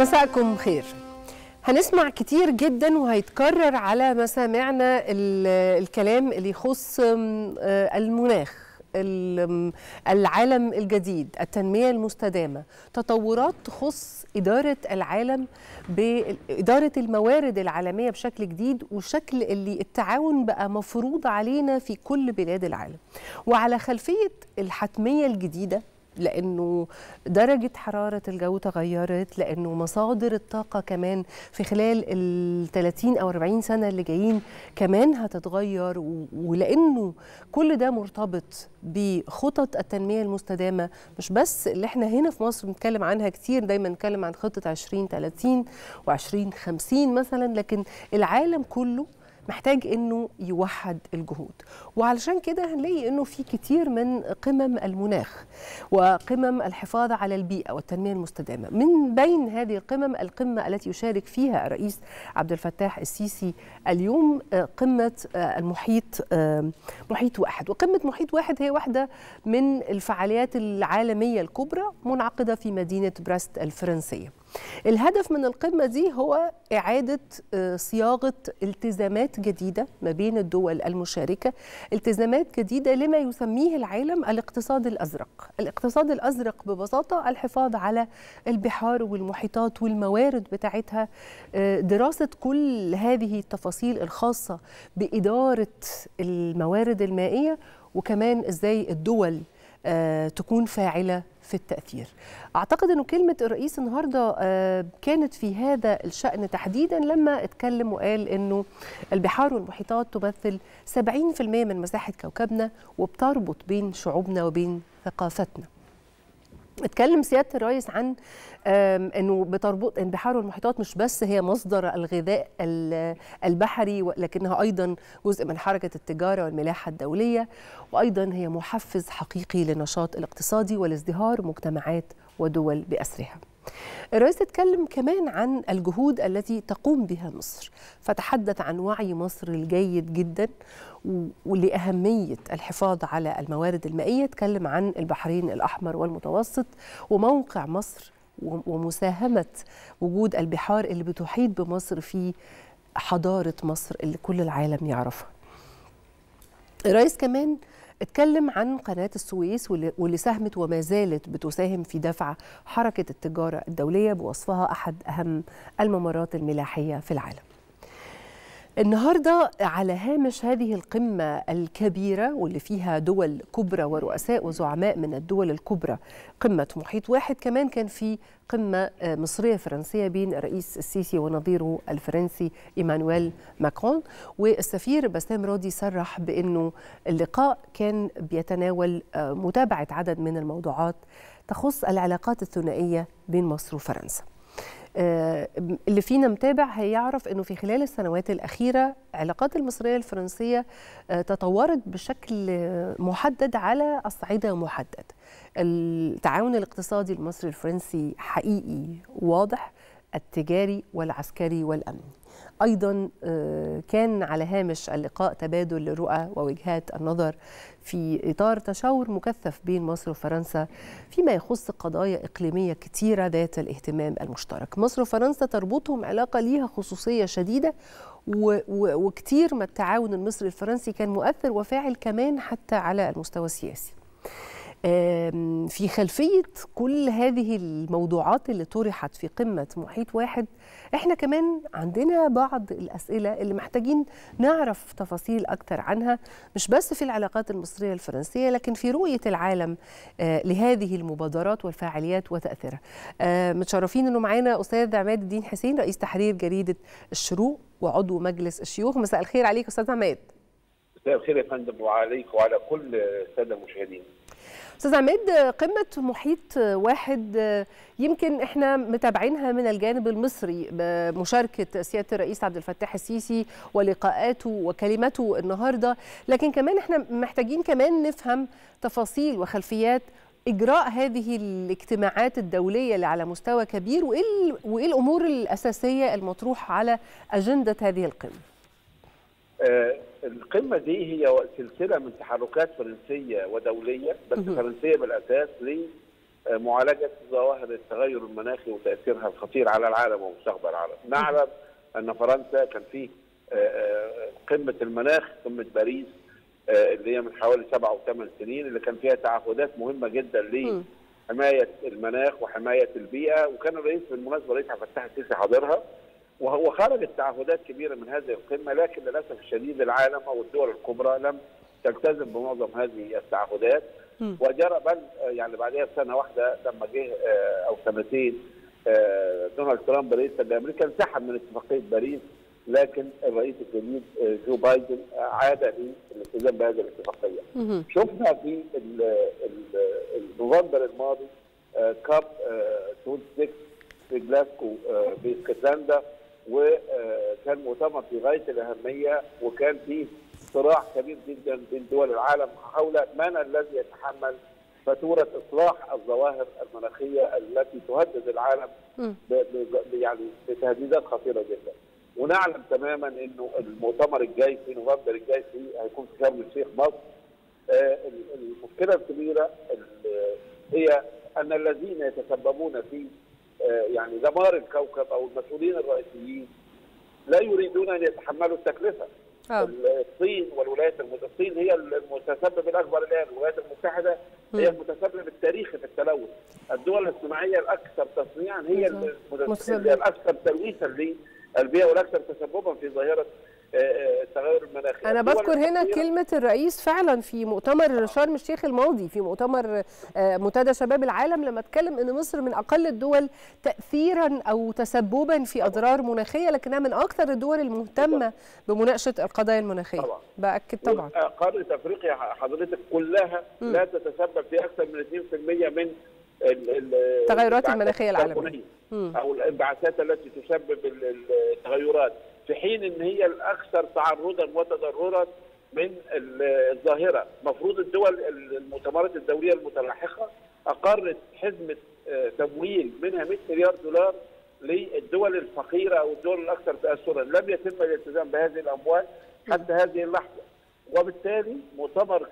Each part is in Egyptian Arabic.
مساءكم خير هنسمع كتير جدا وهيتكرر على مسامعنا ال- الكلام اللي يخص م، آه، المناخ ال- م، العالم الجديد التنمية المستدامة تطورات تخص إدارة العالم بإدارة الموارد العالمية بشكل جديد وشكل اللي التعاون بقى مفروض علينا في كل بلاد العالم وعلى خلفية الحتمية الجديدة لانه درجه حراره الجو تغيرت لانه مصادر الطاقه كمان في خلال ال 30 او 40 سنه اللي جايين كمان هتتغير و- ولانه كل ده مرتبط بخطط التنميه المستدامه مش بس اللي احنا هنا في مصر بنتكلم عنها كتير دايما نتكلم عن خطه 2030 و2050 مثلا لكن العالم كله محتاج انه يوحد الجهود وعلشان كده هنلاقي انه في كتير من قمم المناخ وقمم الحفاظ على البيئه والتنميه المستدامه من بين هذه القمم القمه التي يشارك فيها الرئيس عبد الفتاح السيسي اليوم آه، قمه آه، المحيط آه، محيط واحد وقمه محيط واحد هي واحده من الفعاليات العالميه الكبرى منعقده في مدينه بريست الفرنسيه الهدف من القمة دي هو إعادة آه، صياغة التزامات جديدة ما بين الدول المشاركة التزامات جديدة لما يسميه العالم الاقتصاد الأزرق الاقتصاد الأزرق ببساطة الحفاظ على البحار والمحيطات والموارد بتاعتها آه، دراسة كل هذه التفاصيل الخاصة بإدارة الموارد المائية وكمان إزاي الدول آه، تكون فاعلة في التأثير أعتقد أنه كلمة الرئيس النهاردة آه، كانت في هذا الشأن تحديدا لما اتكلم وقال أنه البحار والمحيطات تمثل 70% من مساحة كوكبنا وبتربط بين شعوبنا وبين ثقافتنا اتكلم سياده الرئيس عن آم، انه بتربط البحار والمحيطات مش بس هي مصدر الغذاء ال- البحري لكنها ايضا جزء من حركه التجاره والملاحه الدوليه وايضا هي محفز حقيقي للنشاط الاقتصادي والازدهار مجتمعات ودول باسرها. الرئيس اتكلم كمان عن الجهود التي تقوم بها مصر فتحدث عن وعي مصر الجيد جدا و- ولأهمية الحفاظ على الموارد المائية اتكلم عن البحرين الأحمر والمتوسط وموقع مصر و- ومساهمة وجود البحار اللي بتحيط بمصر في حضارة مصر اللي كل العالم يعرفها الرئيس كمان اتكلم عن قناة السويس واللي واللي ساهمت وما زالت بتساهم في دفع حركة التجارة الدولية بوصفها أحد أهم الممرات الملاحية في العالم النهارده على هامش هذه القمة الكبيرة واللي فيها دول كبرى ورؤساء وزعماء من الدول الكبرى قمة محيط واحد كمان كان في قمة آه، مصرية فرنسية بين الرئيس السيسي ونظيره الفرنسي إيمانويل ماكرون والسفير بسام راضي صرح بأنه اللقاء كان بيتناول آه، متابعة عدد من الموضوعات تخص العلاقات الثنائية بين مصر وفرنسا آه، اللي فينا متابع هيعرف انه في خلال السنوات الاخيره علاقات المصريه الفرنسيه آه، تطورت بشكل آه، محدد على اصعده محدد التعاون الاقتصادي المصري الفرنسي حقيقي واضح التجاري والعسكري والامني ايضا آه، كان على هامش اللقاء تبادل للرؤى ووجهات النظر في اطار تشاور مكثف بين مصر وفرنسا فيما يخص قضايا اقليميه كثيره ذات الاهتمام المشترك مصر وفرنسا تربطهم علاقه ليها خصوصيه شديده و- و- وكتير ما التعاون المصري الفرنسي كان مؤثر وفاعل كمان حتى على المستوى السياسي آم، في خلفية كل هذه الموضوعات اللي طرحت في قمة محيط واحد احنا كمان عندنا بعض الأسئلة اللي محتاجين نعرف تفاصيل أكتر عنها مش بس في العلاقات المصرية الفرنسية لكن في رؤية العالم آه، لهذه المبادرات والفعاليات وتأثيرها آه، متشرفين انه معانا أستاذ عماد الدين حسين رئيس تحرير جريدة الشروق وعضو مجلس الشيوخ مساء الخير عليك أستاذ عماد مساء الخير يا فندم وعليك وعلى كل الساده المشاهدين. استاذ عماد قمه محيط واحد يمكن احنا متابعينها من الجانب المصري بمشاركه سياده الرئيس عبد الفتاح السيسي ولقاءاته وكلمته النهارده لكن كمان احنا محتاجين كمان نفهم تفاصيل وخلفيات اجراء هذه الاجتماعات الدوليه اللي على مستوى كبير وايه ال- وايه الامور الاساسيه المطروحه على اجنده هذه القمه آه، القمه دي هي سلسله من تحركات فرنسيه ودوليه بس مهم. فرنسيه بالاساس معالجه ظواهر التغير المناخي وتاثيرها الخطير على العالم ومستقبل العالم. نعلم ان فرنسا كان فيه قمه المناخ قمه باريس اللي هي من حوالي سبع او ثمان سنين اللي كان فيها تعهدات مهمه جدا لحمايه المناخ وحمايه البيئه وكان الرئيس بالمناسبه الرئيس عبد الفتاح السيسي حاضرها وهو خرجت تعهدات كبيره من هذه القمه لكن للاسف الشديد العالم او الدول الكبرى لم تلتزم بمعظم هذه التعهدات وجرى بل يعني بعدها بسنه واحده لما جه او سنتين دونالد ترامب رئيس الامريكا انسحب من اتفاقيه باريس لكن الرئيس الجديد جو بايدن عاد للالتزام بهذه الاتفاقيه. شفنا في نوفمبر الماضي كاب 26 في جلاسكو في اسكتلندا وكان مؤتمر في غايه الاهميه وكان فيه صراع كبير جدا بين دول العالم حول من الذي يتحمل فاتوره اصلاح الظواهر المناخيه التي تهدد العالم يعني بتهديدات خطيره جدا. ونعلم تماما انه المؤتمر الجاي في نوفمبر الجاي في هيكون في شرم الشيخ مصر آه المشكله الكبيره هي ان الذين يتسببون في آه يعني دمار الكوكب او المسؤولين الرئيسيين لا يريدون ان يتحملوا التكلفه أوه. الصين والولايات المتحده الصين هي المتسبب الاكبر الان الولايات المتحده هي المتسبب التاريخي في التلوث الدول الصناعيه الاكثر تصنيعا هي الاكثر تلويثا البيئه والاكثر تسببا في ظاهره التغير المناخي انا بذكر هنا كلمه الرئيس فعلا في مؤتمر شرم الشيخ الماضي في مؤتمر منتدى شباب العالم لما اتكلم ان مصر من اقل الدول تاثيرا او تسببا في اضرار مناخيه لكنها من اكثر الدول المهتمه بمناقشه القضايا المناخيه طبعا باكد طبعا قاره افريقيا حضرتك كلها م. لا تتسبب في اكثر من 2% من التغيرات المناخيه العالميه او الانبعاثات التي تسبب التغيرات في حين ان هي الاكثر تعرضا وتضررا من الظاهره، المفروض الدول المؤتمرات الدوليه المتلاحقه اقرت حزمه تمويل منها 100 مليار دولار للدول الفقيره او الدول الاكثر تاثرا، لم يتم الالتزام بهذه الاموال حتى هذه اللحظه. وبالتالي مؤتمر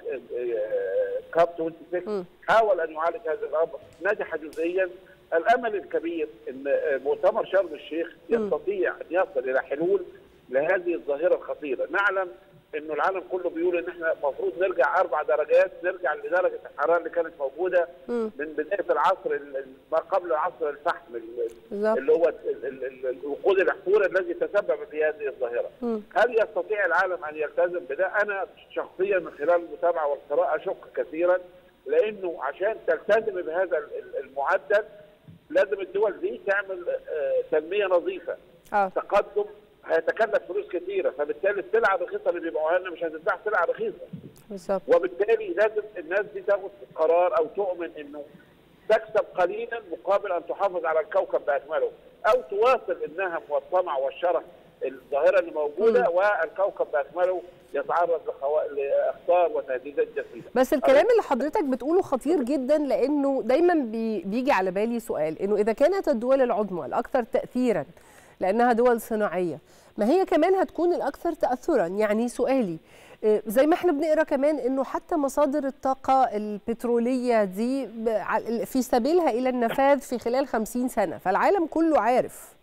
كاب 26 حاول ان يعالج هذا الامر، نجح جزئيا الامل الكبير ان مؤتمر شرم الشيخ يستطيع ان يصل الى حلول لهذه الظاهره الخطيره، نعلم انه العالم كله بيقول ان احنا المفروض نرجع اربع درجات نرجع لدرجه الحراره اللي كانت موجوده من بدايه العصر ما قبل عصر الفحم اللي هو الوقود الاحفوري الذي تسبب في هذه الظاهره. هل يستطيع العالم ان يلتزم بده؟ انا شخصيا من خلال المتابعه والقراءه اشك كثيرا لانه عشان تلتزم بهذا المعدل لازم الدول دي تعمل تنميه نظيفه أوه. تقدم هيتكلف فلوس كثيره فبالتالي السلعه الرخيصه اللي بيبيعوها لنا مش هتتباع سلعه رخيصه بالظبط وبالتالي لازم الناس دي تاخد قرار او تؤمن انه تكسب قليلا مقابل ان تحافظ على الكوكب باكمله او تواصل النهم والطمع والشرف الظاهره اللي موجوده م. والكوكب باكمله يتعرض لاخطار وتهديدات جسيمه. بس الكلام اللي حضرتك بتقوله خطير جدا لانه دايما بي بيجي على بالي سؤال انه اذا كانت الدول العظمى الاكثر تاثيرا لانها دول صناعيه ما هي كمان هتكون الاكثر تاثرا يعني سؤالي زي ما احنا بنقرا كمان انه حتى مصادر الطاقه البتروليه دي في سبيلها الى النفاذ في خلال 50 سنه فالعالم كله عارف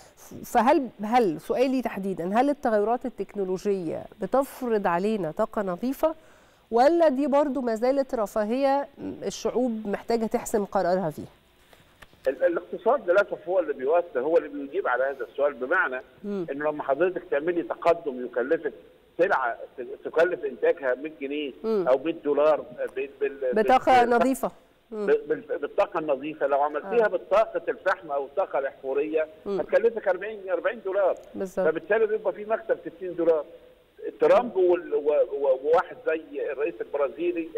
فهل هل سؤالي تحديدا هل التغيرات التكنولوجيه بتفرض علينا طاقه نظيفه ولا دي برضو ما زالت رفاهيه الشعوب محتاجه تحسم قرارها فيها؟ الاقتصاد للاسف هو اللي بيوصل هو اللي بيجيب على هذا السؤال بمعنى انه لما حضرتك تعملي تقدم يكلفك سلعه تكلف انتاجها 100 جنيه مم. او 100 دولار بطاقه نظيفه بالطاقه النظيفه لو عملتيها آه. بالطاقه الفحم او الطاقه الاحفوريه هتكلفك 40 40 دولار بالظبط فبالتالي بيبقى في مكسب 60 دولار ترامب وواحد زي الرئيس البرازيلي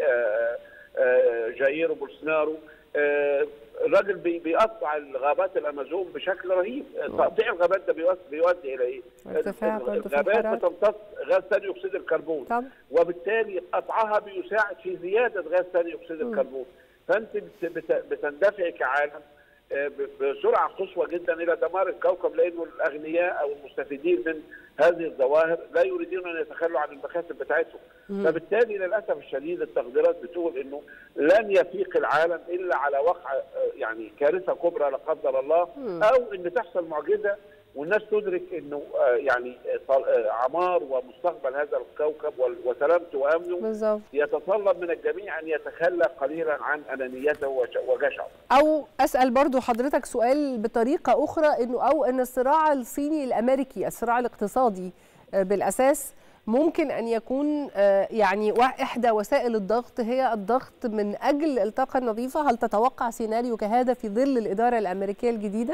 جاير بولسونارو الراجل بيقطع الغابات الامازون بشكل رهيب تقطيع الغابات ده بيؤدي الى ايه؟ الغابات بتمتص غاز ثاني اكسيد الكربون طب. وبالتالي قطعها بيساعد في زياده غاز ثاني اكسيد الكربون فانت بتندفعي كعالم بسرعه قصوى جدا الى دمار الكوكب لانه الاغنياء او المستفيدين من هذه الظواهر لا يريدون ان يتخلوا عن المكاسب بتاعتهم فبالتالي للاسف الشديد التقديرات بتقول انه لن يفيق العالم الا على وقع آه، يعني كارثه كبرى لا قدر الله او ان تحصل معجزه والناس تدرك انه آه، يعني آه، طل- آه، عمار ومستقبل هذا الكوكب وال- وسلامته وامنه بالظبط يتطلب من الجميع ان يتخلى قليلا عن انانيته وش- وجشعه. او اسال برضو حضرتك سؤال بطريقه اخرى انه او ان الصراع الصيني الامريكي الصراع الاقتصادي آه، بالاساس ممكن ان يكون آه، يعني وا- احدى وسائل الضغط هي الضغط من اجل الطاقه النظيفه هل تتوقع سيناريو كهذا في ظل الاداره الامريكيه الجديده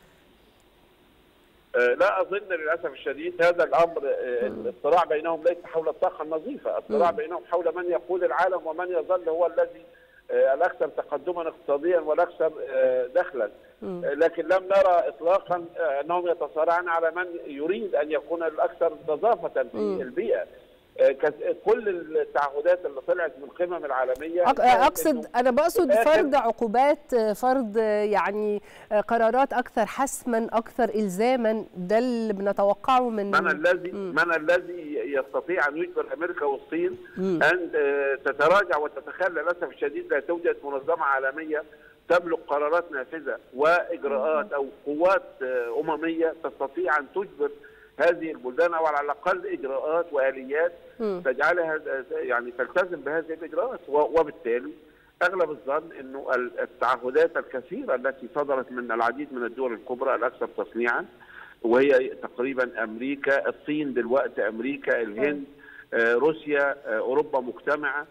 آه، لا اظن للاسف الشديد هذا الامر آه، الصراع بينهم ليس حول الطاقه النظيفه، الصراع بينهم حول من يقود العالم ومن يظل هو الذي آه، الاكثر تقدما اقتصاديا والاكثر آه، دخلا. آه، لكن لم نرى اطلاقا آه، انهم يتصارعون على من يريد ان يكون الاكثر نظافه في البيئه. آه، كز- كل التعهدات اللي طلعت من القمم العالميه أق- اقصد انا بقصد في الآخر- فرض عقوبات آه، فرض آه، يعني آه، قرارات اكثر حسما اكثر الزاما ده اللي بنتوقعه من من الذي من الذي يستطيع ان يجبر امريكا والصين ان آه، تتراجع وتتخلى للاسف الشديد لا توجد منظمه عالميه تملك قرارات نافذه واجراءات او قوات آه، امميه تستطيع ان تجبر هذه البلدان او على الاقل اجراءات واليات تجعلها آه، يعني تلتزم بهذه الاجراءات و- وبالتالي اغلب الظن انه ال- التعهدات الكثيره التي صدرت من العديد من الدول الكبرى الاكثر تصنيعا وهي تقريبا امريكا الصين دلوقتي امريكا الهند آه، روسيا آه، اوروبا مجتمعه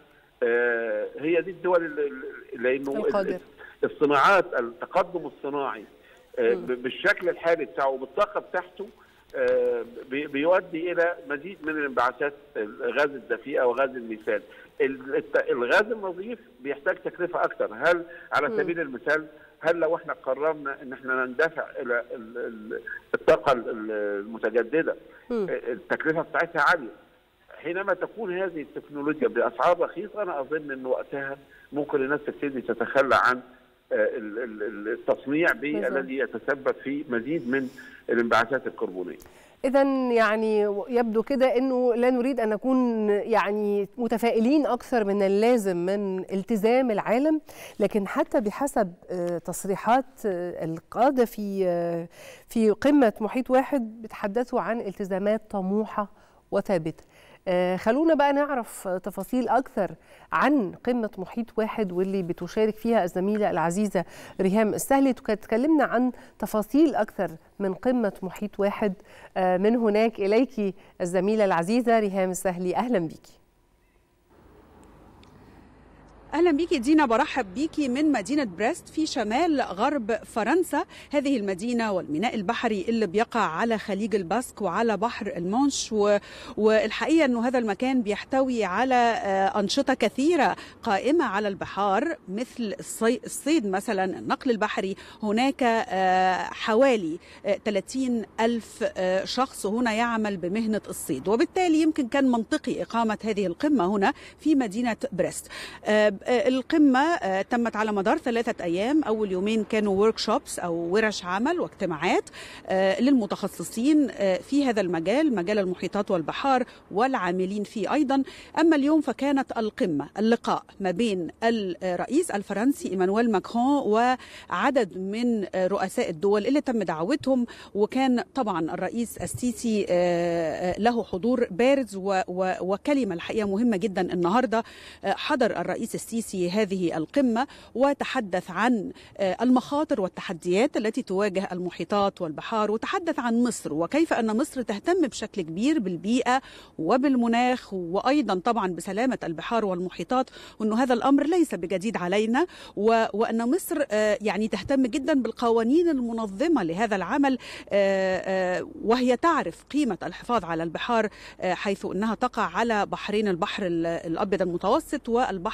آه، هي دي الدول اللي- اللي- لانه القادرة. الصناعات التقدم الصناعي آه، ب- بالشكل الحالي بتاعه وبالطاقه بتاعته آه، بي- بيؤدي الى مزيد من الانبعاثات الغاز الدفيئه وغاز الميثان ال- الت- الغاز النظيف بيحتاج تكلفه اكثر هل على سبيل المثال هل لو احنا قررنا ان احنا نندفع الى ال- ال- الطاقه ال- المتجدده التكلفه بتاعتها عاليه حينما تكون هذه التكنولوجيا باسعار رخيصه انا اظن ان وقتها ممكن الناس تبتدي تتخلى عن آه، ال- ال- ال- التصنيع بالظبط. بالذي يتسبب في مزيد من الانبعاثات الكربونيه. اذا يعني يبدو كده انه لا نريد ان نكون يعني متفائلين اكثر من اللازم من التزام العالم لكن حتى بحسب آه، تصريحات آه، القاده في آه، في قمه محيط واحد بيتحدثوا عن التزامات طموحه وثابته آه، خلونا بقى نعرف آه، تفاصيل أكثر عن قمة محيط واحد واللي بتشارك فيها الزميلة العزيزة ريهام السهلي تكلمنا عن تفاصيل أكثر من قمة محيط واحد آه، من هناك إليك الزميلة العزيزة ريهام السهلي أهلا بيكي اهلا بيكي دينا برحب بيكي من مدينه بريست في شمال غرب فرنسا هذه المدينه والميناء البحري اللي بيقع على خليج الباسك وعلى بحر المونش و... والحقيقه انه هذا المكان بيحتوي على آه، انشطه كثيره قائمه على البحار مثل الصي... الصيد مثلا النقل البحري هناك آه، حوالي آه، 30 ألف آه، شخص هنا يعمل بمهنة الصيد وبالتالي يمكن كان منطقي إقامة هذه القمة هنا في مدينة بريست آه، آه، القمة آه، تمت على مدار ثلاثة أيام أول يومين كانوا ورك شوبس أو ورش عمل واجتماعات آه، للمتخصصين آه، في هذا المجال مجال المحيطات والبحار والعاملين فيه أيضا أما اليوم فكانت القمة اللقاء ما بين الرئيس الفرنسي إيمانويل ماكرون وعدد من آه، رؤساء الدول اللي تم دعوتهم وكان طبعا الرئيس السيسي آه، آه، له حضور بارز و- و- وكلمة الحقيقة مهمة جدا النهاردة آه، حضر الرئيس السيسي هذه القمة وتحدث عن آه، المخاطر والتحديات التي تواجه المحيطات والبحار وتحدث عن مصر وكيف أن مصر تهتم بشكل كبير بالبيئة وبالمناخ وأيضا طبعا بسلامة البحار والمحيطات وأنه هذا الأمر ليس بجديد علينا و- وأن مصر آه، يعني تهتم جدا بالقوانين المنظمة لهذا العمل آه، آه، وهي تعرف قيمة الحفاظ على البحار آه، حيث أنها تقع على بحرين البحر ال- الأبيض المتوسط والبحر الأحمر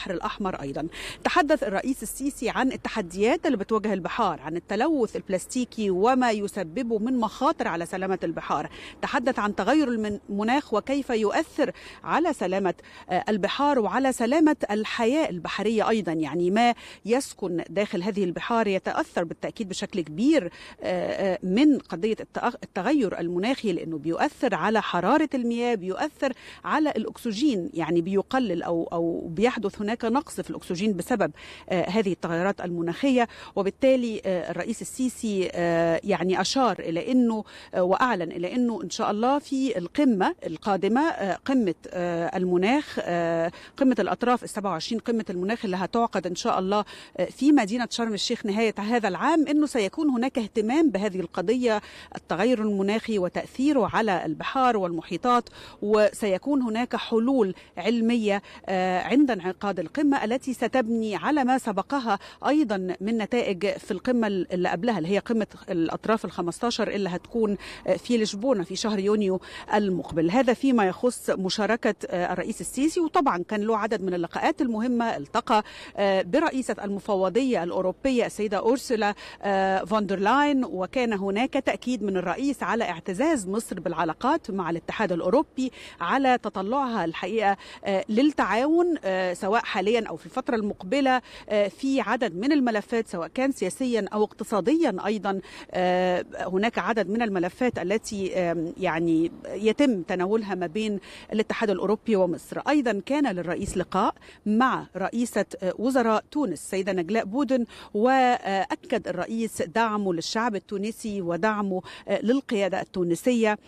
الأحمر أيضا تحدث الرئيس السيسي عن التحديات اللي بتواجه البحار عن التلوث البلاستيكي وما يسببه من مخاطر على سلامة البحار تحدث عن تغير المناخ وكيف يؤثر على سلامة البحار وعلى سلامة الحياة البحرية أيضا يعني ما يسكن داخل هذه البحار يتأثر بالتأكيد بشكل كبير من قضية التغير المناخي لأنه بيؤثر على حرارة المياه بيؤثر على الأكسجين يعني بيقلل أو, أو بيحدث هناك نقص في الأكسجين بسبب هذه التغيرات المناخية وبالتالي الرئيس السيسي يعني أشار إلى أنه وأعلن إلى أنه إن شاء الله في القمة القادمة قمة المناخ قمة الأطراف ال 27 قمة المناخ اللي هتعقد إن شاء الله في مدينة شرم الشيخ نهاية هذا العام أنه سيكون هناك اهتمام بهذه القضية التغير المناخي وتأثيره على البحار والمحيطات وسيكون هناك حلول علمية عند انعقاد القمة التي ستبني على ما سبقها أيضا من نتائج في القمة اللي قبلها اللي هي قمة الأطراف ال 15 اللي هتكون في لشبونة في شهر يونيو المقبل هذا فيما يخص مشاركة الرئيس السيسي وطبعا كان له عدد من اللقاءات المهمة التقى برئيسة المفوضية الأوروبية السيدة أورسولا فوندر لاين وكان هناك تأكيد من الرئيس على اعتزاز مصر بالعلاقات مع الاتحاد الأوروبي على تطلعها الحقيقة للتعاون سواء حاليا أو في الفترة المقبلة في عدد من الملفات سواء كان سياسيا أو اقتصاديا أيضا هناك عدد من الملفات التي يعني يتم تناولها ما بين الاتحاد الأوروبي ومصر أيضا كان للرئيس لقاء مع رئيسة وزراء تونس السيدة نجلاء بودن وأكد الرئيس دعمه للشعب التونسي ودعمه للقيادة التونسية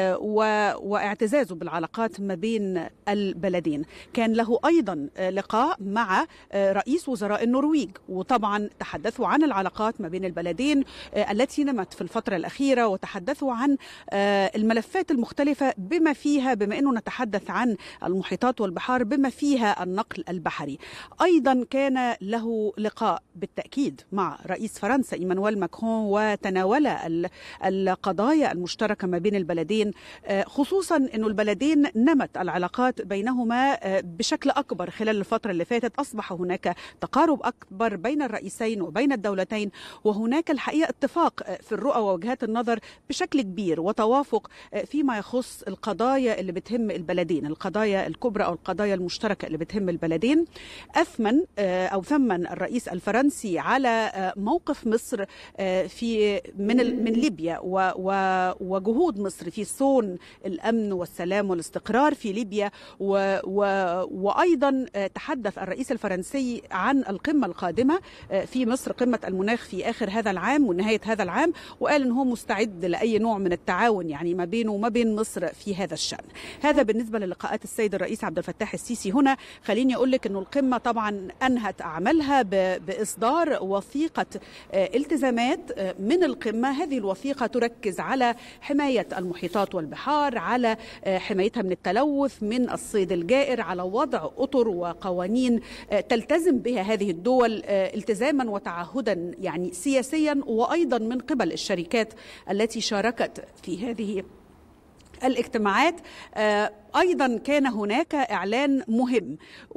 واعتزازه بالعلاقات ما بين البلدين كان له أيضا لقاء مع رئيس وزراء النرويج وطبعا تحدثوا عن العلاقات ما بين البلدين التي نمت في الفترة الأخيرة وتحدثوا عن الملفات المختلفة بما فيها بما أنه نتحدث عن المحيطات والبحار بما فيها النقل البحري أيضا كان له لقاء بالتأكيد مع رئيس فرنسا إيمانويل ماكرون وتناول القضايا المشتركة ما بين البلدين خصوصا أنه البلدين نمت العلاقات بينهما بشكل أكبر خلال الفترة اللي فاتت أصبح هناك تقارب أكبر بين الرئيسين وبين الدولتين وهناك الحقيقة اتفاق في الرؤى ووجهات النظر بشكل كبير وتوافق فيما يخص القضايا اللي بتهم البلدين القضايا الكبرى أو القضايا المشتركة اللي بتهم البلدين أثمن أو ثمن الرئيس الفرنسي على موقف مصر في من من ليبيا وجهود مصر في صون الامن والسلام والاستقرار في ليبيا و و وايضا تحدث الرئيس الفرنسي عن القمه القادمه في مصر قمه المناخ في اخر هذا العام ونهايه هذا العام وقال ان هو مستعد لاي نوع من التعاون يعني ما بينه وما بين مصر في هذا الشان هذا بالنسبه للقاءات السيد الرئيس عبد الفتاح السيسي هنا خليني اقول لك انه القمه طبعا انهت اعمالها باصدار وثيقه التزامات من القمه هذه الوثيقه تركز على حمايه المحيطات والبحار على حمايتها من التلوث من الصيد الجائر على وضع اطر وقوانين تلتزم بها هذه الدول التزاما وتعهدا يعني سياسيا وايضا من قبل الشركات التي شاركت في هذه الاجتماعات ايضا كان هناك اعلان مهم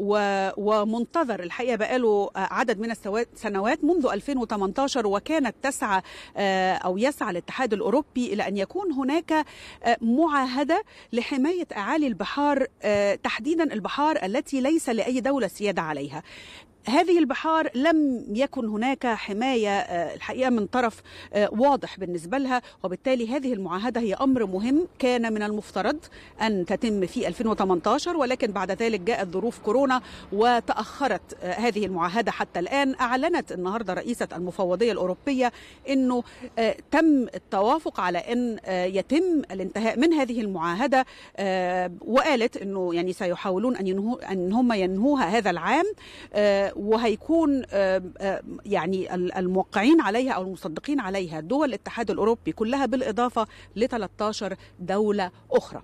ومنتظر الحقيقه بقاله عدد من السنوات منذ 2018 وكانت تسعى او يسعى الاتحاد الاوروبي الى ان يكون هناك معاهده لحمايه اعالي البحار تحديدا البحار التي ليس لاي دوله سياده عليها هذه البحار لم يكن هناك حمايه الحقيقه من طرف واضح بالنسبه لها وبالتالي هذه المعاهده هي امر مهم كان من المفترض ان تتم في 2018 ولكن بعد ذلك جاءت ظروف كورونا وتاخرت هذه المعاهده حتى الان اعلنت النهارده رئيسه المفوضيه الاوروبيه انه تم التوافق على ان يتم الانتهاء من هذه المعاهده وقالت انه يعني سيحاولون ان ينهوا ان هم ينهوها هذا العام وهيكون يعني الموقعين عليها او المصدقين عليها دول الاتحاد الاوروبي كلها بالاضافه ل 13 دوله اخرى.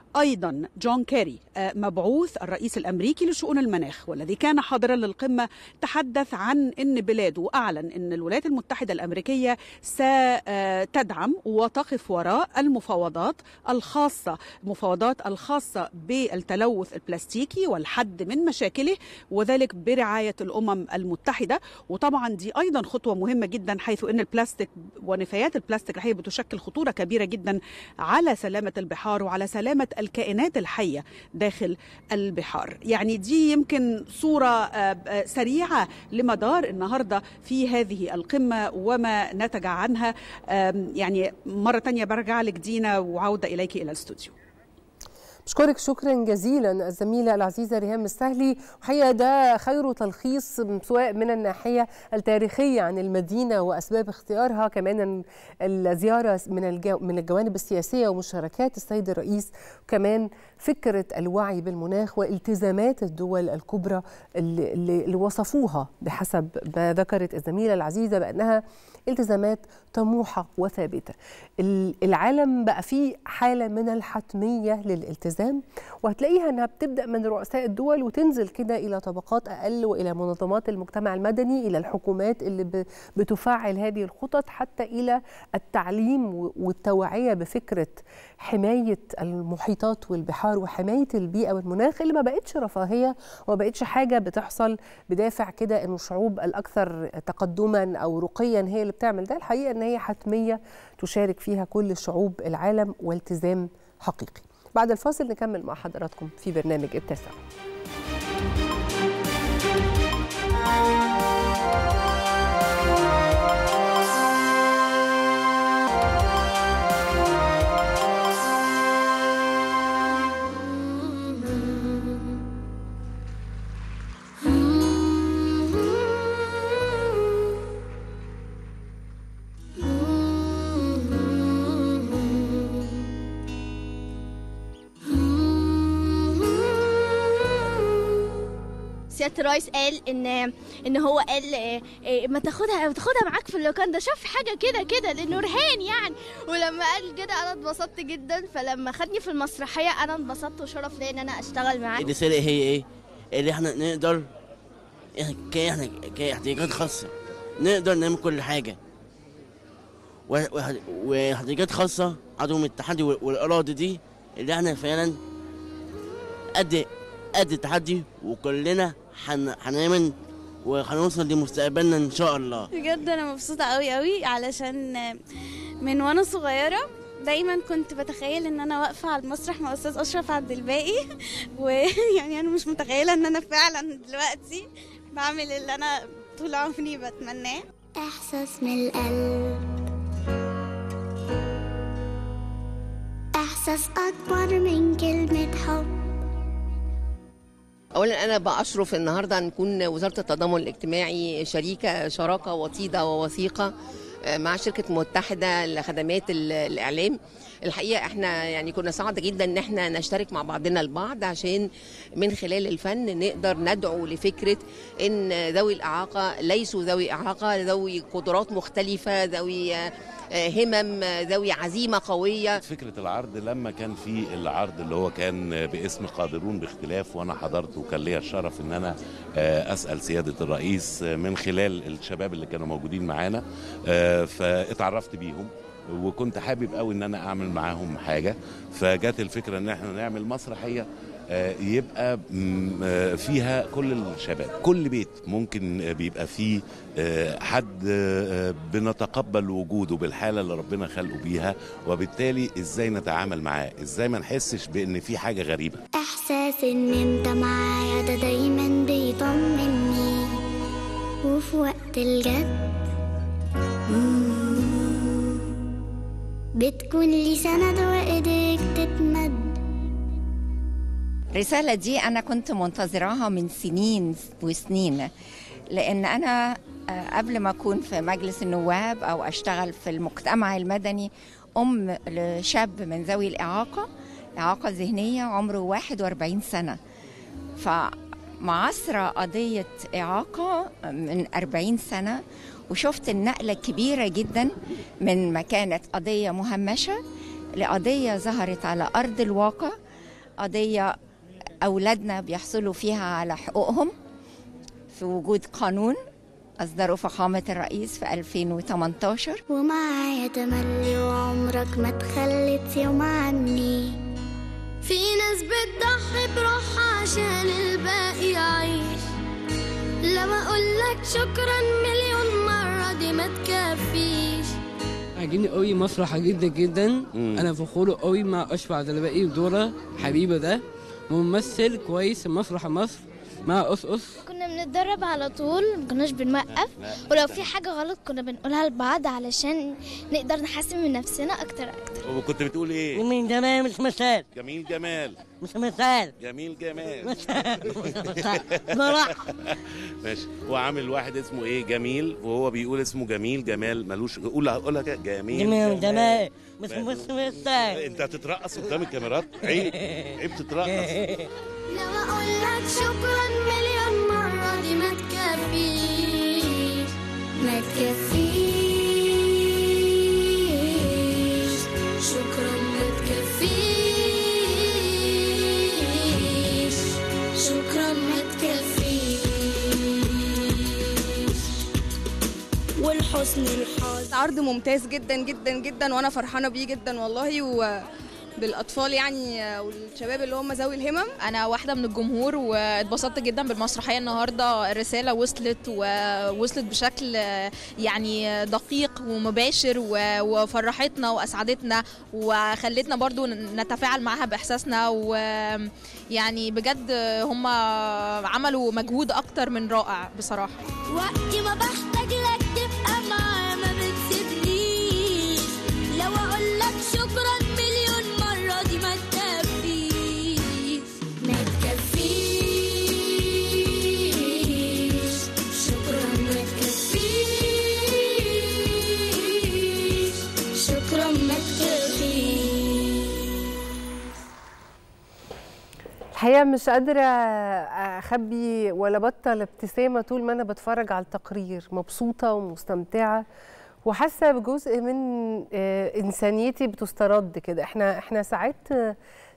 ايضا جون كيري مبعوث الرئيس الامريكي لشؤون المناخ والذي كان حاضرا للقمه تحدث عن ان بلاده اعلن ان الولايات المتحده الامريكيه ستدعم وتقف وراء المفاوضات الخاصه المفاوضات الخاصه بالتلوث البلاستيكي والحد من مشاكله وذلك برعايه الامم المتحده وطبعا دي ايضا خطوه مهمه جدا حيث ان البلاستيك ونفايات البلاستيك الحقيقه بتشكل خطوره كبيره جدا على سلامه البحار وعلى سلامه الكائنات الحيه داخل البحار يعني دي يمكن صوره سريعه لمدار النهارده في هذه القمه وما نتج عنها يعني مره تانية برجع لك دينا وعوده اليك الى الاستوديو بشكرك شكرا جزيلا الزميله العزيزه ريهام السهلي وحقيقه ده خير تلخيص سواء من الناحيه التاريخيه عن المدينه واسباب اختيارها كمان الزياره من الجو من الجوانب السياسيه ومشاركات السيد الرئيس وكمان فكره الوعي بالمناخ والتزامات الدول الكبرى اللي, اللي وصفوها بحسب ما ذكرت الزميله العزيزه بانها التزامات طموحه وثابته. العالم بقى فيه حاله من الحتميه للالتزام وهتلاقيها انها بتبدا من رؤساء الدول وتنزل كده الى طبقات اقل والى منظمات المجتمع المدني الى الحكومات اللي بتفعل هذه الخطط حتى الى التعليم والتوعيه بفكره حمايه المحيطات والبحار وحمايه البيئه والمناخ اللي ما بقتش رفاهيه وما بقتش حاجه بتحصل بدافع كده انه الشعوب الاكثر تقدما او رقيا هي اللي بتعمل ده الحقيقه ان هي حتميه تشارك فيها كل شعوب العالم والتزام حقيقي بعد الفاصل نكمل مع حضراتكم في برنامج التاسع سياده الرئيس قال ان ان هو قال ما تاخدها تاخدها معاك في اللوكاندا شاف حاجه كده كده لنورهان يعني ولما قال كده انا اتبسطت جدا فلما خدني في المسرحيه انا انبسطت وشرف ليا ان انا اشتغل معاه الرساله هي ايه اللي احنا نقدر احنا كاحتياجات خاصه نقدر نعمل كل حاجه واحتياجات خاصه عدم التحدي والاراده دي اللي احنا فعلا قد قد التحدي وكلنا هنعمل وهنوصل لمستقبلنا ان شاء الله بجد انا مبسوطه قوي قوي علشان من وانا صغيره دايما كنت بتخيل ان انا واقفه على المسرح مع استاذ اشرف عبد الباقي ويعني انا مش متخيله ان انا فعلا دلوقتي بعمل اللي انا طول عمري بتمناه احساس من القلب احساس اكبر من كلمه حب اولا انا باشرف النهارده ان نكون وزاره التضامن الاجتماعي شريكه شراكه وطيده ووثيقه مع شركه متحده لخدمات الاعلام الحقيقه احنا يعني كنا سعداء جدا ان احنا نشترك مع بعضنا البعض عشان من خلال الفن نقدر ندعو لفكره ان ذوي الاعاقه ليسوا ذوي اعاقه ذوي قدرات مختلفه ذوي همم ذوي عزيمه قويه فكره العرض لما كان في العرض اللي هو كان باسم قادرون باختلاف وانا حضرت وكان ليا الشرف ان انا اسال سياده الرئيس من خلال الشباب اللي كانوا موجودين معانا فاتعرفت بيهم وكنت حابب قوي ان انا اعمل معاهم حاجه فجت الفكره ان احنا نعمل مسرحيه يبقى فيها كل الشباب كل بيت ممكن بيبقى فيه حد بنتقبل وجوده بالحاله اللي ربنا خلقه بيها وبالتالي ازاي نتعامل معاه ازاي ما نحسش بان في حاجه غريبه احساس ان انت معايا ده دايما بيطمني وفي وقت الجد بتكون لي سند وايديك تتمد الرسالة دي أنا كنت منتظراها من سنين وسنين لأن أنا قبل ما أكون في مجلس النواب أو أشتغل في المجتمع المدني أم لشاب من ذوي الإعاقة إعاقة ذهنية عمره 41 سنة فمعاصرة قضية إعاقة من 40 سنة وشفت النقلة كبيرة جدا من ما كانت قضية مهمشة لقضية ظهرت على أرض الواقع قضية أولادنا بيحصلوا فيها على حقوقهم في وجود قانون أصدره فخامة الرئيس في 2018 ومعايا تملي وعمرك ما تخلت يوم عني في ناس بتضحي بروحها عشان الباقي يعيش لما اقولك شكرا مليون مرة دي ما تكفيش عاجبني قوي مسرح جدا جدا مم. انا فخور قوي مع اشرف عبد الباقي ودورة حبيبه ده ممثل كويس في مسرح مصر مع قصقص كنا بنتدرب على طول ما كناش بنوقف ولو في حاجة غلط كنا بنقولها لبعض علشان نقدر نحسن من نفسنا أكتر أكتر وكنت بتقول ايه؟ جميل جمال مش مثال جميل جمال مش مثال جميل جمال صراحة ماشي هو عامل واحد اسمه ايه جميل وهو بيقول اسمه جميل جمال ملوش قول قولها كده جميل جميل جمال مش مال- مش مثال انت هتترقص قدام الكاميرات عيب عيب تترقص لو اقولك شكرا مليون مرة دي ما تكفيش ما تكفيش شكرا ما تكفيش شكرا ما تكفيش والحسن الحظ عرض ممتاز جدا جدا جدا وانا فرحانه بيه جدا والله وبالاطفال يعني والشباب اللي هم ذوي الهمم انا واحده من الجمهور واتبسطت جدا بالمسرحيه النهارده الرساله وصلت ووصلت بشكل يعني دقيق ومباشر و- وفرحتنا واسعدتنا وخلتنا برضو نتفاعل معاها باحساسنا ويعني بجد هم عملوا مجهود اكتر من رائع بصراحه وقت ما بحتاج لك تبقى معايا ما بتسيبنيش لو اقول لك شكرا مليون مرة دي ما تكفيش ما تكفيش شكرا ما تكفيش شكرا ما تكفيش الحقيقه مش قادره اخبي ولا بطل ابتسامه طول ما انا بتفرج على التقرير مبسوطه ومستمتعه وحاسه بجزء من آه، انسانيتي بتسترد كده احنا احنا ساعات آه،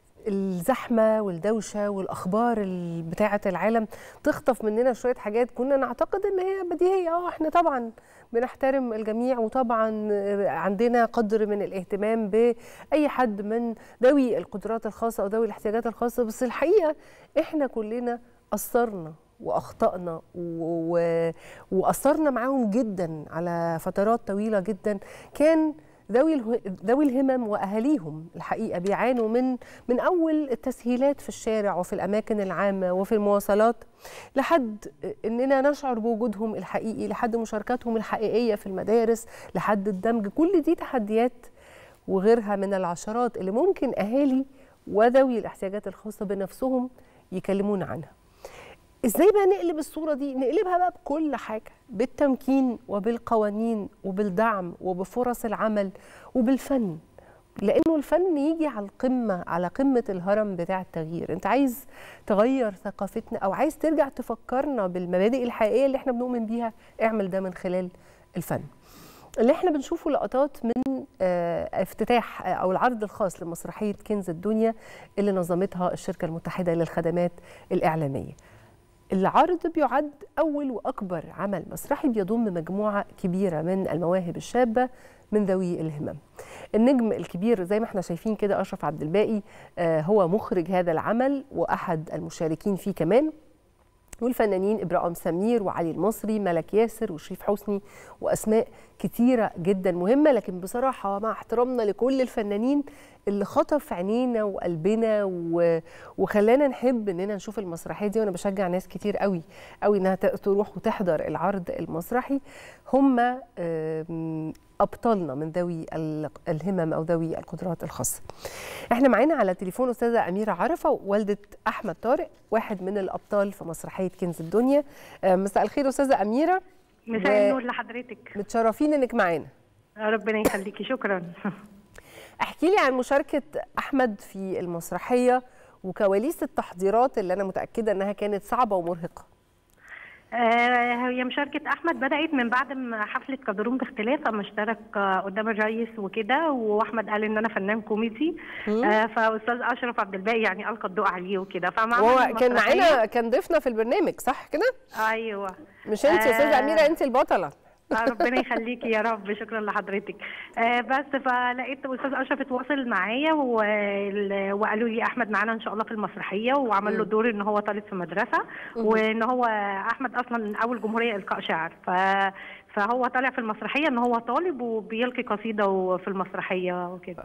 الزحمه والدوشه والاخبار ال- بتاعه العالم تخطف مننا شويه حاجات كنا نعتقد ان هي بديهيه اه احنا طبعا بنحترم الجميع وطبعا آه، عندنا قدر من الاهتمام باي حد من ذوي القدرات الخاصه او ذوي الاحتياجات الخاصه بس الحقيقه احنا كلنا قصرنا واخطانا و... و... واثرنا معاهم جدا على فترات طويله جدا كان ذوي اله... ذوي الهمم واهاليهم الحقيقه بيعانوا من من اول التسهيلات في الشارع وفي الاماكن العامه وفي المواصلات لحد اننا نشعر بوجودهم الحقيقي لحد مشاركتهم الحقيقيه في المدارس لحد الدمج كل دي تحديات وغيرها من العشرات اللي ممكن اهالي وذوي الاحتياجات الخاصه بنفسهم يكلمونا عنها ازاي بقى نقلب الصوره دي نقلبها بقى بكل حاجه بالتمكين وبالقوانين وبالدعم وبفرص العمل وبالفن لانه الفن يجي على القمه على قمه الهرم بتاع التغيير انت عايز تغير ثقافتنا او عايز ترجع تفكرنا بالمبادئ الحقيقيه اللي احنا بنؤمن بيها اعمل ده من خلال الفن اللي احنا بنشوفه لقطات من آه، افتتاح آه، او العرض الخاص لمسرحيه كنز الدنيا اللي نظمتها الشركه المتحده للخدمات الاعلاميه العرض بيعد أول وأكبر عمل مسرحي بيضم مجموعة كبيرة من المواهب الشابة من ذوي الهمم النجم الكبير زي ما احنا شايفين كده أشرف عبد الباقي آه، هو مخرج هذا العمل وأحد المشاركين فيه كمان والفنانين إبراهيم سمير وعلي المصري ملك ياسر وشريف حسني وأسماء كتيرة جدا مهمة لكن بصراحة مع احترامنا لكل الفنانين اللي خطف عينينا وقلبنا و... وخلانا نحب اننا نشوف المسرحيه دي وانا بشجع ناس كتير قوي قوي انها ت- تروح وتحضر العرض المسرحي هم آم، ابطالنا من ذوي ال- الهمم او ذوي القدرات الخاصه. احنا معانا على التليفون استاذه اميره عرفه والده احمد طارق واحد من الابطال في مسرحيه كنز الدنيا. آه، مساء الخير استاذه اميره. مساء و- النور لحضرتك متشرفين انك معانا. ربنا يخليكي شكرا احكي لي عن مشاركة أحمد في المسرحية وكواليس التحضيرات اللي أنا متأكدة أنها كانت صعبة ومرهقة آه، هي مشاركة أحمد بدأت من بعد ما حفلة قدرون باختلاف أما اشترك آه، قدام الرئيس وكده وأحمد قال إن أنا فنان كوميدي مم. آه، فأستاذ أشرف عبد الباقي يعني ألقى الضوء عليه وكده فمع وهو عمل كان المسرحية- معانا كان ضيفنا في البرنامج صح كده أيوه مش انت يا استاذه آه، اميره انت البطله آه، ربنا يخليكي يا رب شكرا لحضرتك آه بس فلقيت استاذ اشرف اتواصل معايا وال- وقالوا لي احمد معانا ان شاء الله في المسرحيه وعمل له مم. دور ان هو طالب في مدرسه مم. وان هو احمد اصلا من اول جمهوريه القاء شعر ف فهو طالع في المسرحيه ان هو طالب وبيلقي قصيده في المسرحيه وكده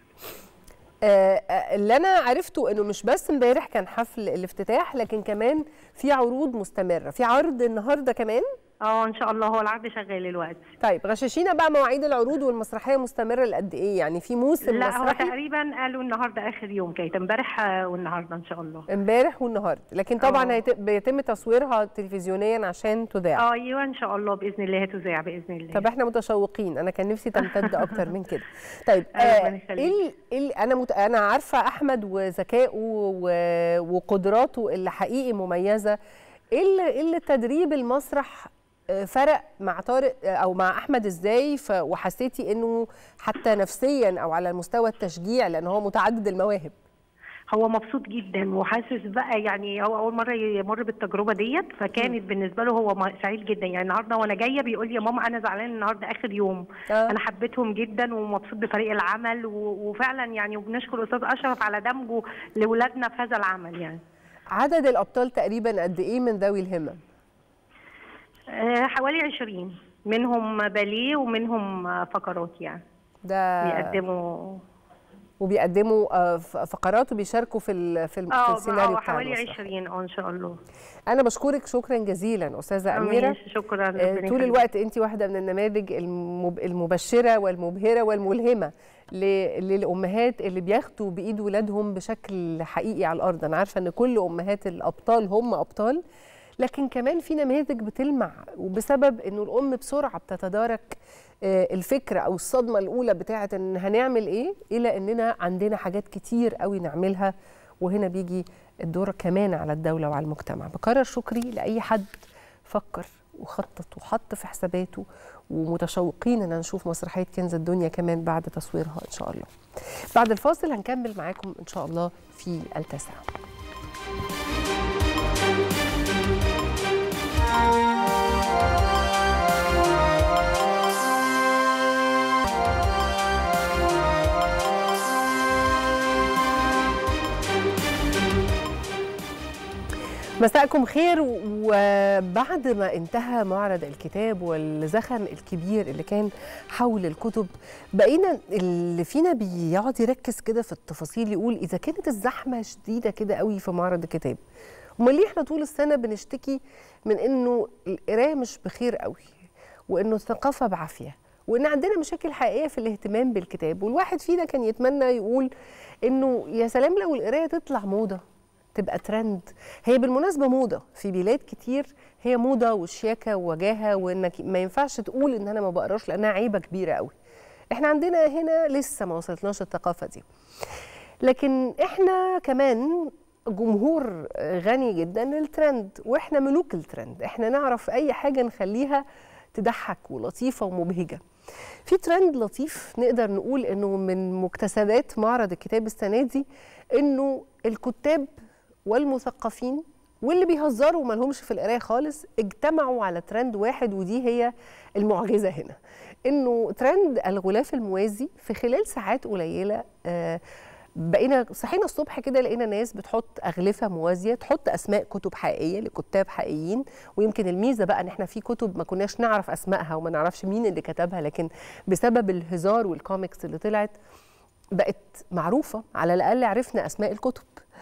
آه، آه، اللي انا عرفته انه مش بس امبارح كان حفل الافتتاح لكن كمان في عروض مستمره في عرض النهارده كمان اه ان شاء الله هو العرض شغال دلوقتي طيب غششينا بقى مواعيد العروض والمسرحيه مستمره لقد ايه يعني في موسم لا هو مسرحي تقريبا قالوا النهارده اخر يوم كانت امبارح آه، والنهارده ان شاء الله امبارح والنهارده لكن طبعا آه. هيت- بيتم تصويرها تلفزيونيا عشان تذاع ايوه ان شاء الله باذن الله هتذاع باذن الله طب احنا متشوقين انا كان نفسي تمتد اكتر من كده طيب ربنا آه يخليك. ايه ال- إيه ال- انا مت... انا عارفه احمد وذكائه و... وقدراته اللي حقيقي مميزه ايه اللي- إيه اللي تدريب المسرح آه، فرق مع طارق آه، او مع احمد ازاي ف... وحسيتي انه حتى نفسيا او على مستوى التشجيع لان هو متعدد المواهب هو مبسوط جدا وحاسس بقى يعني هو اول مره يمر بالتجربه ديت فكانت بالنسبه له هو م- سعيد جدا يعني النهارده وانا جايه بيقول لي يا ماما انا زعلان النهارده اخر يوم آه. انا حبيتهم جدا ومبسوط بفريق العمل و- وفعلا يعني وبنشكر الاستاذ اشرف على دمجه لاولادنا في هذا العمل يعني عدد الابطال تقريبا قد ايه من ذوي الهمم آه، حوالي 20 منهم باليه ومنهم آه، فقرات يعني ده بيقدموا وبيقدموا آه، ف- فقرات وبيشاركوا في ال... في, ال... في اه السيناريو آه، بتاع حوالي المسرح 20 اه ان شاء الله انا بشكرك شكرا جزيلا استاذه اميره ماشي، شكرا آه، ربنا طول يخليك. الوقت انت واحده من النماذج المب... المبشره والمبهره والملهمه ل... للامهات اللي بياخدوا بايد ولادهم بشكل حقيقي على الارض انا عارفه ان كل امهات الابطال هم ابطال لكن كمان في نماذج بتلمع وبسبب انه الام بسرعه بتتدارك آه، الفكره او الصدمه الاولى بتاعه ان هنعمل ايه الى اننا عندنا حاجات كتير قوي نعملها وهنا بيجي الدور كمان على الدوله وعلى المجتمع بكرر شكري لاي حد فكر وخطط وحط في حساباته ومتشوقين ان نشوف مسرحيه كنز الدنيا كمان بعد تصويرها ان شاء الله بعد الفاصل هنكمل معاكم ان شاء الله في التاسعه مساءكم خير وبعد ما انتهى معرض الكتاب والزخم الكبير اللي كان حول الكتب بقينا اللي فينا بيقعد يركز كده في التفاصيل يقول اذا كانت الزحمه شديده كده قوي في معرض الكتاب امال ليه احنا طول السنه بنشتكي من انه القرايه مش بخير قوي وانه الثقافه بعافيه وان عندنا مشاكل حقيقيه في الاهتمام بالكتاب والواحد فينا كان يتمنى يقول انه يا سلام لو القرايه تطلع موضه تبقى ترند هي بالمناسبه موضه في بلاد كتير هي موضه وشياكه ووجاهه وانك ما ينفعش تقول ان انا ما بقراش لانها عيبه كبيره قوي احنا عندنا هنا لسه ما وصلتناش الثقافه دي لكن احنا كمان جمهور غني جدا للترند واحنا ملوك الترند احنا نعرف اي حاجه نخليها تضحك ولطيفه ومبهجه في ترند لطيف نقدر نقول انه من مكتسبات معرض الكتاب السنه دي انه الكتاب والمثقفين واللي بيهزروا وما لهمش في القرايه خالص اجتمعوا على ترند واحد ودي هي المعجزه هنا انه ترند الغلاف الموازي في خلال ساعات قليله آه بقينا صحينا الصبح كده لقينا ناس بتحط اغلفه موازيه تحط اسماء كتب حقيقيه لكتاب حقيقيين ويمكن الميزه بقى ان احنا في كتب ما كناش نعرف اسمائها وما نعرفش مين اللي كتبها لكن بسبب الهزار والكوميكس اللي طلعت بقت معروفه على الاقل عرفنا اسماء الكتب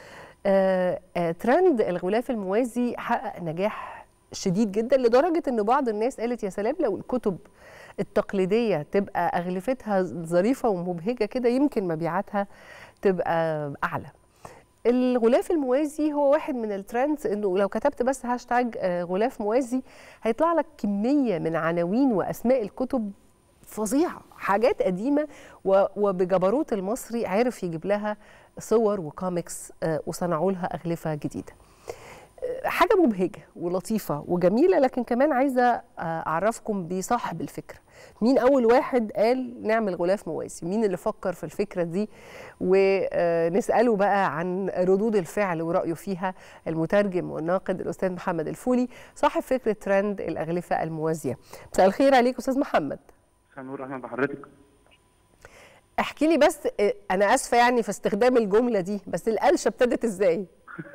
آه آه ترند الغلاف الموازي حقق نجاح شديد جدا لدرجه ان بعض الناس قالت يا سلام لو الكتب التقليديه تبقى اغلفتها ظريفه ومبهجه كده يمكن مبيعاتها تبقى اعلى الغلاف الموازي هو واحد من الترندز انه لو كتبت بس هاشتاج آه، غلاف موازي هيطلع لك كميه من عناوين واسماء الكتب فظيعه حاجات قديمه و- وبجبروت المصري عرف يجيب لها صور وكوميكس آه، وصنعوا لها اغلفه جديده حاجه مبهجه ولطيفه وجميله لكن كمان عايزه آه، اعرفكم بصاحب الفكره مين اول واحد قال نعمل غلاف موازي مين اللي فكر في الفكره دي ونساله بقى عن ردود الفعل ورايه فيها المترجم والناقد الاستاذ محمد الفولي صاحب فكره ترند الاغلفه الموازيه مساء الخير عليك استاذ محمد نور اهلا بحضرتك احكي لي بس آه، انا اسفه يعني في استخدام الجمله دي بس القلشه ابتدت ازاي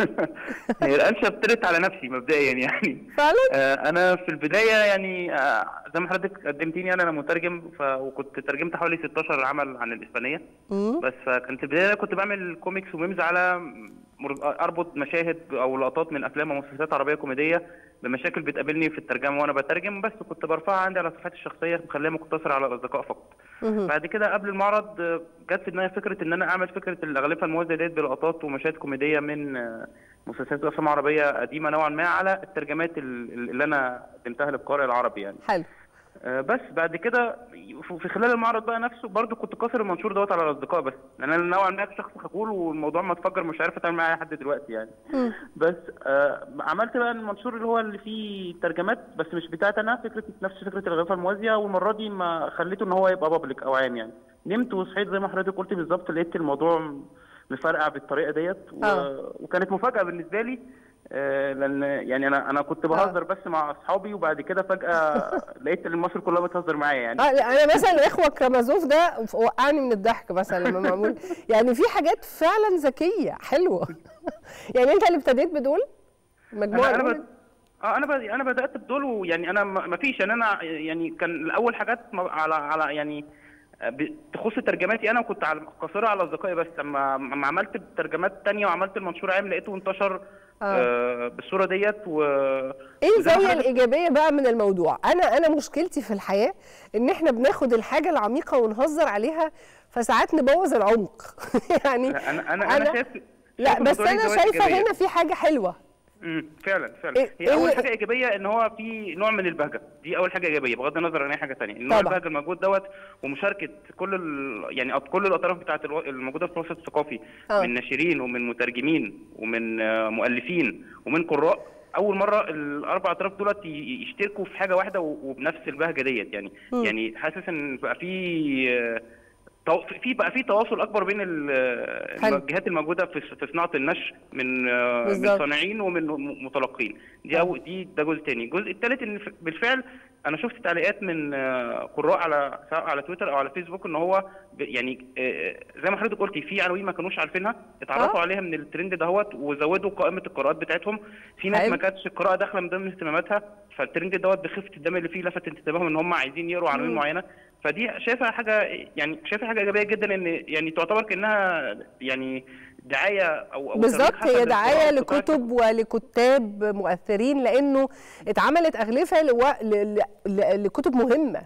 هي القلشه ابتدت على نفسي مبدئيا يعني فعلا آه انا في البدايه يعني آه زي ما حضرتك قدمتيني انا انا مترجم ف... وكنت ترجمت حوالي 16 عمل عن الاسبانيه بس فكانت البدايه كنت بعمل كوميكس وميمز على مر- اربط مشاهد او لقطات من افلام ومسلسلات عربيه كوميديه بمشاكل بتقابلني في الترجمه وانا بترجم بس كنت برفعها عندي على صفحتي الشخصيه مخليها مقتصره على الاصدقاء فقط بعد كده قبل المعرض آه، جت في دماغي فكره ان انا اعمل فكره الاغلفه الموازيه ديت بلقطات ومشاهد كوميديه من آه، مسلسلات وافلام عربيه قديمه نوعا ما على الترجمات ال- اللي انا قدمتها للقارئ العربي يعني حلو آه، بس بعد كده في في خلال المعرض بقى نفسه برضو كنت قاصر المنشور دوت على الاصدقاء بس لان انا نوعا ما شخص خجول والموضوع ما اتفجر مش عارف اتعامل معاه لحد دلوقتي يعني بس آه عملت بقى المنشور اللي هو اللي فيه ترجمات بس مش بتاعتي انا فكره نفس فكره الغرفه الموازيه والمره دي ما خليته ان هو يبقى بابليك او عام يعني نمت وصحيت زي ما حضرتك قلت بالظبط لقيت الموضوع مفرقع بالطريقه ديت و... آه. وكانت مفاجاه بالنسبه لي آه، لان يعني انا انا كنت بهزر بس مع اصحابي وبعد كده فجاه لقيت ان مصر كلها بتهزر معايا يعني اه لا انا مثلا اخوه كرامازوف ده وقعني من الضحك مثلا لما معمول يعني في حاجات فعلا ذكيه حلوه يعني انت اللي ابتديت بدول المجموعه انا انا الأولى؟ بد... اه انا بد... انا بدات بدول ويعني انا ما فيش يعني انا يعني كان الاول حاجات م- على على يعني ب- تخص ترجماتي انا وكنت على قاصرة على اصدقائي بس لما لما عملت ترجمات تانية وعملت المنشور عام لقيته انتشر آه. آه بالصوره ديت و ايه وزي ما الزاويه حضرتك- الايجابيه بقى من الموضوع انا انا مشكلتي في الحياه ان احنا بناخد الحاجه العميقه ونهزر عليها فساعات نبوظ العمق يعني لا، انا انا انا شايف لا شايف بس الموضوع ليه انا زوايا شايفه إيجابية. هنا في حاجه حلوه امم فعلا فعلا إيه- هي اول إيه- حاجه ايجابيه ان هو في نوع من البهجه دي اول حاجه ايجابيه بغض النظر عن اي حاجه ثانيه النوع طبعا. البهجه الموجود دوت ومشاركه كل ال... يعني أط- كل الاطراف بتاعت الو... الموجوده في الوسط الثقافي آه. من ناشرين ومن مترجمين ومن آه، مؤلفين ومن قراء اول مره الاربع اطراف دولت ي- يشتركوا في حاجه واحده و- وبنفس البهجه ديت يعني مم. يعني حاسس ان بقى في آه، تو- في بقى في تواصل اكبر بين ال- حلو. الجهات الموجوده في في صناعه النشر من آه، من بالظبط. صانعين ومن م- متلقين دي أو دي ده جزء تاني الجزء الثالث ان ف- بالفعل انا شفت تعليقات من آه، قراء على سواء على تويتر او على فيسبوك ان هو ب- يعني آه، زي ما حضرتك قلتي في عناوين ما كانوش عارفينها اتعرفوا آه. عليها من الترند دهوت وزودوا قائمه القراءات بتاعتهم في ناس حلو. ما كانتش القراءه داخله من ضمن اهتماماتها فالترند دوت بخفه الدم اللي فيه لفت انتباههم ان هم عايزين يقروا عناوين مم. معينه فدي شايفها حاجه يعني شايفها حاجه ايجابيه جدا ان يعني تعتبر كانها يعني دعايه او او بالظبط ترويج حسن هي دعايه للقراءة. لكتب ولكتاب مؤثرين لانه اتعملت اغلفه لو... ل... ل... ل... لكتب مهمه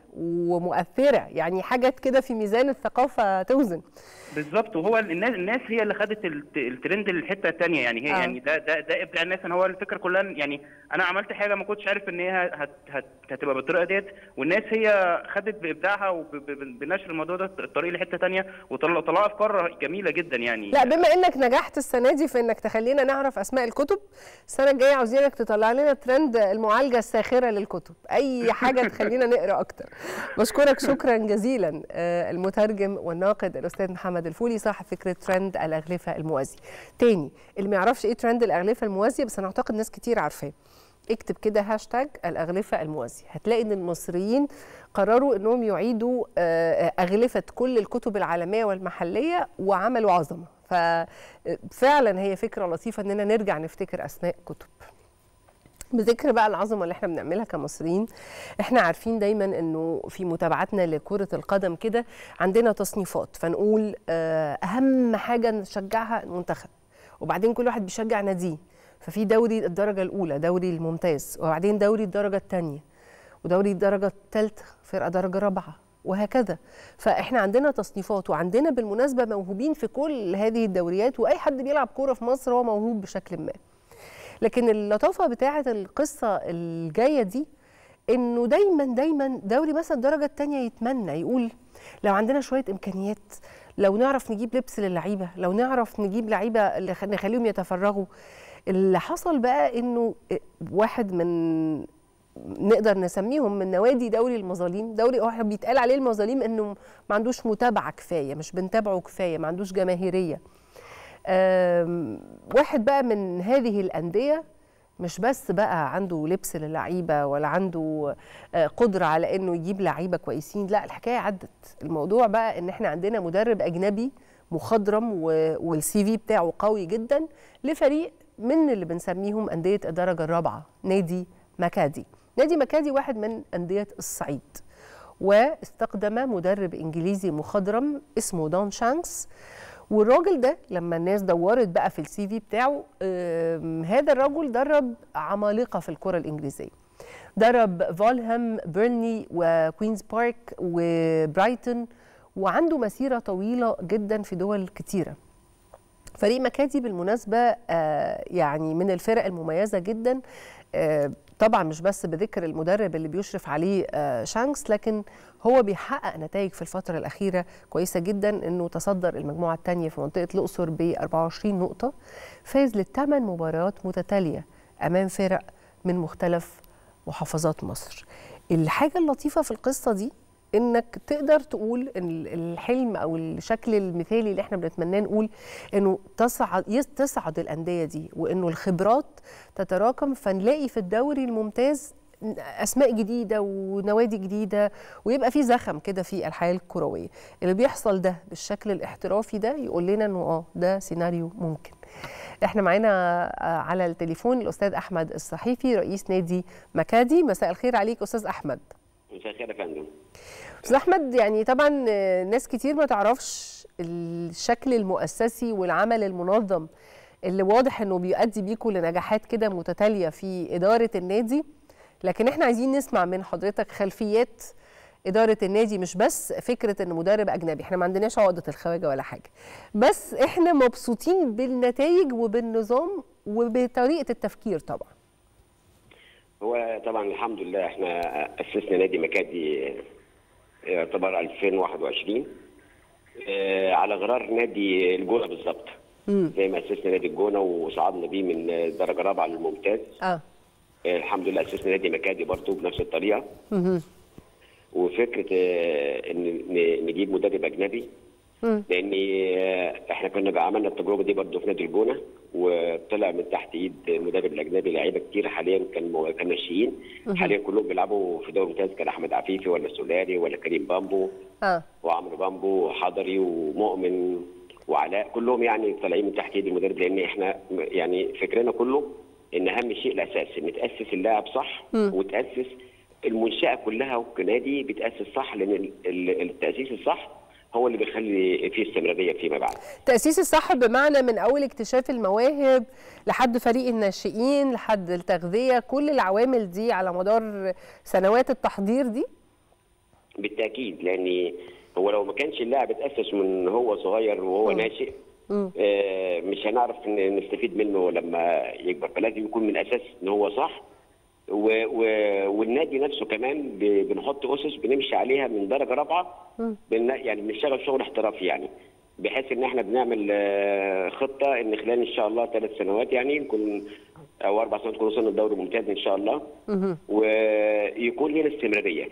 ومؤثره يعني حاجات كده في ميزان الثقافه توزن بالظبط وهو الناس الناس هي اللي خدت الت- الترند للحته الثانيه يعني هي آه. يعني ده ده ده ابداع الناس ان هو الفكره كلها إن يعني انا عملت حاجه ما كنتش عارف ان هي هت هت هتبقى بالطريقه ديت والناس هي خدت بابداعها وبنشر الموضوع ده الطريق لحته ثانيه وطلعوا افكار جميله جدا يعني لا بما انك نجحت السنه دي في انك تخلينا نعرف اسماء الكتب السنه الجايه عاوزينك تطلع لنا ترند المعالجه الساخره للكتب اي حاجه تخلينا نقرا اكتر بشكرك شكرا جزيلا آه، المترجم والناقد الاستاذ محمد الفولي صاحب فكره ترند الاغلفه الموازي تاني اللي ما يعرفش ايه ترند الاغلفه الموازيه بس انا اعتقد ناس كتير عارفاه اكتب كده هاشتاج الأغلفة الموازية هتلاقي إن المصريين قرروا إنهم يعيدوا آه، أغلفة كل الكتب العالمية والمحلية وعملوا عظمة ففعلا هي فكرة لطيفة إننا نرجع نفتكر أسماء كتب بذكر بقى العظمه اللي احنا بنعملها كمصريين احنا عارفين دايما انه في متابعتنا لكره القدم كده عندنا تصنيفات فنقول آه، اهم حاجه نشجعها المنتخب وبعدين كل واحد بيشجع ناديه ففي دوري الدرجه الاولى دوري الممتاز وبعدين دوري الدرجه الثانيه ودوري الدرجه الثالثه فرقه درجه رابعه وهكذا فاحنا عندنا تصنيفات وعندنا بالمناسبه موهوبين في كل هذه الدوريات واي حد بيلعب كوره في مصر هو موهوب بشكل ما لكن اللطافه بتاعه القصه الجايه دي انه دايما دايما دوري مثلا الدرجه الثانيه يتمنى يقول لو عندنا شويه امكانيات لو نعرف نجيب لبس للعيبه لو نعرف نجيب لعيبه اللي خ- نخليهم يتفرغوا اللي حصل بقى انه واحد من نقدر نسميهم من نوادي دوري المظالم دوري هو إحنا بيتقال عليه المظالم انه ما عندوش متابعه كفايه مش بنتابعه كفايه ما عندوش جماهيريه آم، واحد بقى من هذه الانديه مش بس بقى عنده لبس للعيبه ولا عنده آه، قدره على انه يجيب لعيبه كويسين لا الحكايه عدت الموضوع بقى ان احنا عندنا مدرب اجنبي مخضرم و- والسي في بتاعه قوي جدا لفريق من اللي بنسميهم انديه الدرجه الرابعه نادي مكادي نادي مكادي واحد من انديه الصعيد واستخدم مدرب انجليزي مخضرم اسمه دون شانكس والراجل ده لما الناس دورت بقى في السي في بتاعه آم، هذا الرجل درب عمالقه في الكره الانجليزيه درب فولهام بيرني وكوينز بارك وبرايتون وعنده مسيره طويله جدا في دول كتيره فريق مكادي بالمناسبة آه، يعني من الفرق المميزة جدا آه، طبعا مش بس بذكر المدرب اللي بيشرف عليه آه، شانكس لكن هو بيحقق نتائج في الفترة الأخيرة كويسة جدا إنه تصدر المجموعة الثانية في منطقة الأقصر ب 24 نقطة فاز للثمان مباريات متتالية أمام فرق من مختلف محافظات مصر الحاجة اللطيفة في القصة دي انك تقدر تقول ان الحلم او الشكل المثالي اللي احنا بنتمناه نقول انه تصعد يس- تصعد الانديه دي وانه الخبرات تتراكم فنلاقي في الدوري الممتاز اسماء جديده ونوادي جديده ويبقى في زخم كده في الحياه الكرويه اللي بيحصل ده بالشكل الاحترافي ده يقول لنا انه اه ده سيناريو ممكن احنا معانا آه، على التليفون الاستاذ احمد الصحيفي رئيس نادي مكادي مساء الخير عليك استاذ احمد مساء الخير يا فندم استاذ احمد يعني طبعا آه، ناس كتير ما تعرفش الشكل المؤسسي والعمل المنظم اللي واضح انه بيؤدي بيكوا لنجاحات كده متتاليه في اداره النادي لكن احنا عايزين نسمع من حضرتك خلفيات اداره النادي مش بس فكره ان مدرب اجنبي احنا ما عندناش عقده الخواجه ولا حاجه بس احنا مبسوطين بالنتائج وبالنظام وبطريقه التفكير طبعا هو طبعا الحمد لله احنا اسسنا نادي مكادي يعتبر 2021 آه، على غرار نادي الجونه بالظبط زي ما اسسنا نادي الجونه وصعدنا بيه من الدرجه الرابعه للممتاز اه آه، الحمد لله اسسنا نادي مكادي برضه بنفس الطريقه مهم. وفكره آه، ان ن- نجيب مدرب اجنبي مم. لان آه، احنا كنا بقى عملنا التجربه دي برضه في نادي الجونه وطلع من تحت ايد المدرب الاجنبي لعيبه كتير حاليا كان مو- كان ناشئين مهم. حاليا كلهم بيلعبوا في دوري ممتاز كان احمد عفيفي ولا سولاري ولا كريم بامبو اه وعمرو بامبو وحضري ومؤمن وعلاء كلهم يعني طالعين من تحت ايد المدرب لان احنا م- يعني فكرنا كله ان اهم شيء الاساس ان تاسس اللاعب صح مم. وتاسس المنشاه كلها كنادي بتاسس صح لان ال- ال- التاسيس الصح هو اللي بيخلي فيه استمراريه فيما بعد تأسيس الصح بمعنى من أول اكتشاف المواهب لحد فريق الناشئين لحد التغذية كل العوامل دي على مدار سنوات التحضير دي بالتاكيد لان هو لو ما كانش اللاعب اتاسس من هو صغير وهو مم. ناشئ مم. آه، مش هنعرف ن- نستفيد منه لما يكبر فلازم يكون من اساس ان هو صح و و والنادي نفسه كمان ب- بنحط اسس بنمشي عليها من درجه رابعه مم. بن يعني بنشتغل شغل احترافي يعني بحيث ان احنا بنعمل آه، خطه ان خلال ان شاء الله ثلاث سنوات يعني نكون او اربع سنوات نكون وصلنا الدوري الممتاز ان شاء الله مهم. ويكون لنا استمراريه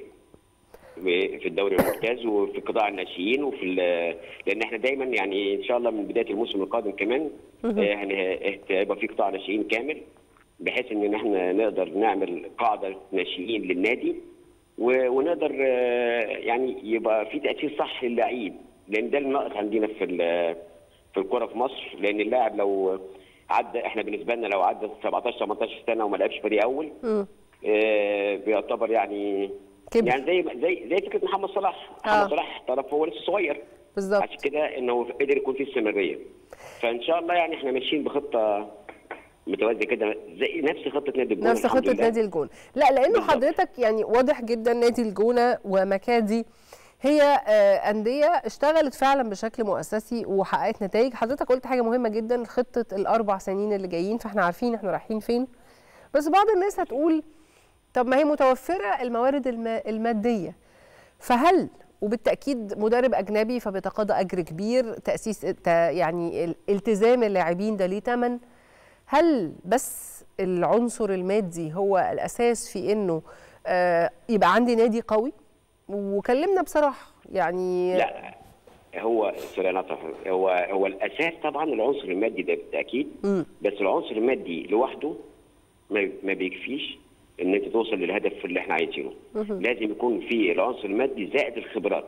في الدوري الممتاز وفي قطاع الناشئين وفي ال- لان احنا دايما يعني ان شاء الله من بدايه الموسم القادم كمان مهم. آه، هن- هيبقى في قطاع ناشئين كامل بحيث ان احنا نقدر نعمل قاعده ناشئين للنادي و- ونقدر آه، يعني يبقى في تاسيس صح للعيب لان ده اللي ناقص عندنا في ال- في الكره في مصر لان اللاعب لو عدى احنا بالنسبه لنا لو عدى 17 18 سنه وما لعبش فريق اول مم. آه، بيعتبر يعني كبر. يعني زي زي زي فكره محمد صلاح آه. محمد صلاح احترف وهو لسه صغير بالظبط عشان كده انه قدر يكون في استمراريه فان شاء الله يعني احنا ماشيين بخطه متوازيه كده زي نفس خطه نادي الجونه نفس الحمد خطة لله. نادي الجونة لا لأنه حضرتك يعني واضح جدا نادي الجونة ومكادي هي آه، أندية اشتغلت فعلا بشكل مؤسسي وحققت نتائج حضرتك قلت حاجة مهمة جدا خطة الأربع سنين اللي جايين فاحنا عارفين احنا رايحين فين بس بعض الناس هتقول طب ما هي متوفرة الموارد الم- المادية فهل وبالتأكيد مدرب أجنبي فبيتقاضى أجر كبير تأسيس ت- يعني ال- التزام اللاعبين ده ليه تمن هل بس العنصر المادي هو الاساس في انه آه، يبقى عندي نادي قوي وكلمنا بصراحه يعني لا هو سوري أنا آسف. هو هو الاساس طبعا العنصر المادي ده بالتاكيد مم. بس العنصر المادي لوحده ما ما بيكفيش ان انت توصل للهدف اللي احنا عايزينه مهم. لازم يكون في العنصر المادي زائد الخبرات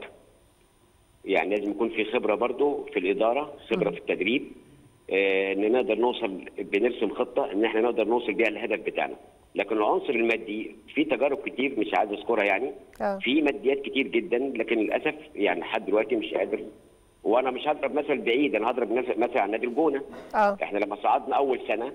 يعني لازم يكون في خبره برضو في الاداره خبره في التدريب آه، ان نقدر نوصل بنرسم خطه ان احنا نقدر نوصل بيها الهدف بتاعنا لكن العنصر المادي في تجارب كتير مش عايز اذكرها يعني آه. في ماديات كتير جدا لكن للاسف يعني لحد دلوقتي مش قادر وانا مش هضرب مثل بعيد انا هضرب مثل مثل عن نادي الجونه اه احنا لما صعدنا اول سنه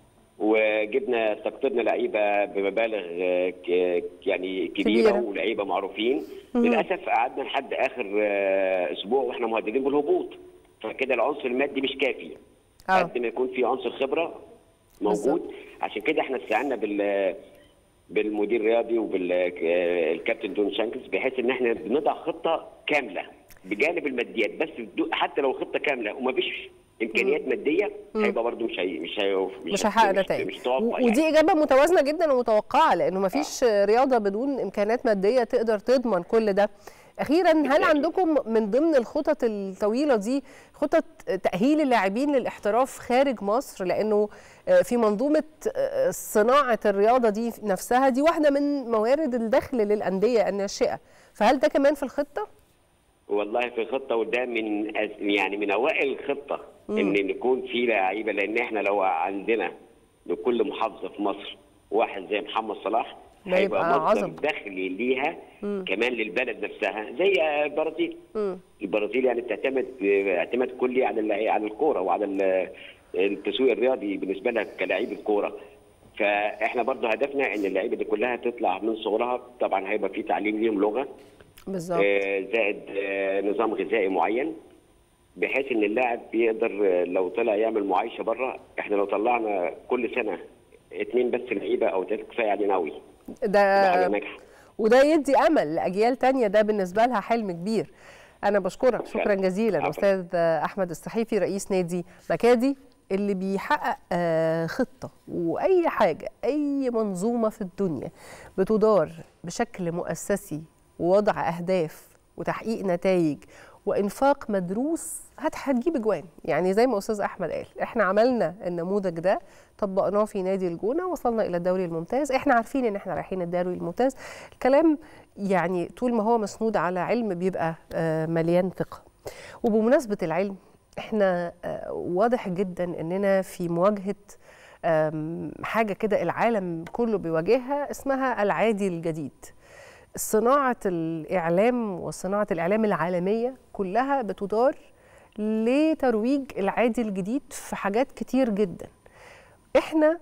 وجبنا استقطبنا لعيبه بمبالغ آه، ك- يعني كبيره كبيرة. ولعيبه معروفين مهم. للاسف قعدنا لحد اخر آه، اسبوع واحنا مهددين بالهبوط فكده العنصر المادي مش كافي آه. قد ما يكون في عنصر خبره موجود عشان كده احنا استعنا بال بالمدير الرياضي وبالكابتن دون شانكس بحيث ان احنا بنضع خطه كامله بجانب الماديات بس بدو- حتى لو خطه كامله ومفيش امكانيات ماديه مم. هيبقى برضه مش هي مش هي مش هيحقق نتائج مش توقع و- يعني. ودي اجابه متوازنه جدا ومتوقعه لانه ما فيش رياضه بدون امكانيات ماديه تقدر تضمن كل ده اخيرا هل عندكم من ضمن الخطط الطويله دي خطط تاهيل اللاعبين للاحتراف خارج مصر لانه آه، في منظومه آه، صناعه الرياضه دي نفسها دي واحده من موارد الدخل للانديه الناشئه فهل ده كمان في الخطه والله في الخطه وده من أز- يعني من اوائل الخطه مم. ان نكون في لعيبه لان احنا لو عندنا لكل محافظه في مصر واحد زي محمد صلاح ده هيبقى يبقى مصدر عظمة. دخل ليها مم. كمان للبلد نفسها زي البرازيل مم. البرازيل يعني بتعتمد اعتماد كلي على اللع- على الكوره وعلى ال- التسويق الرياضي بالنسبه لها كلاعيب الكوره فاحنا برضه هدفنا ان اللعيبه دي كلها تطلع من صغرها طبعا هيبقى في تعليم ليهم لغه بالظبط آه، زائد آه، نظام غذائي معين بحيث ان اللاعب يقدر آه، لو طلع يعمل معايشه بره احنا لو طلعنا كل سنه اثنين بس لعيبه او ثلاثه كفايه علينا قوي ده حاجه ده ناجحه وده يدي امل لاجيال تانية ده بالنسبه لها حلم كبير انا بشكرك شكرا جزيلا استاذ احمد الصحيفي رئيس نادي مكادي اللي بيحقق آه، خطه واي حاجه اي منظومه في الدنيا بتدار بشكل مؤسسي ووضع اهداف وتحقيق نتائج وانفاق مدروس هت هتجيب اجوان يعني زي ما استاذ احمد قال احنا عملنا النموذج ده طبقناه في نادي الجونه وصلنا الى الدوري الممتاز احنا عارفين ان احنا رايحين الدوري الممتاز الكلام يعني طول ما هو مسنود على علم بيبقى آه، مليان ثقه وبمناسبه العلم احنا آه، واضح جدا اننا في مواجهه آم، حاجه كده العالم كله بيواجهها اسمها العادي الجديد صناعه الاعلام وصناعه الاعلام العالميه كلها بتدار لترويج العادي الجديد في حاجات كتير جدا احنا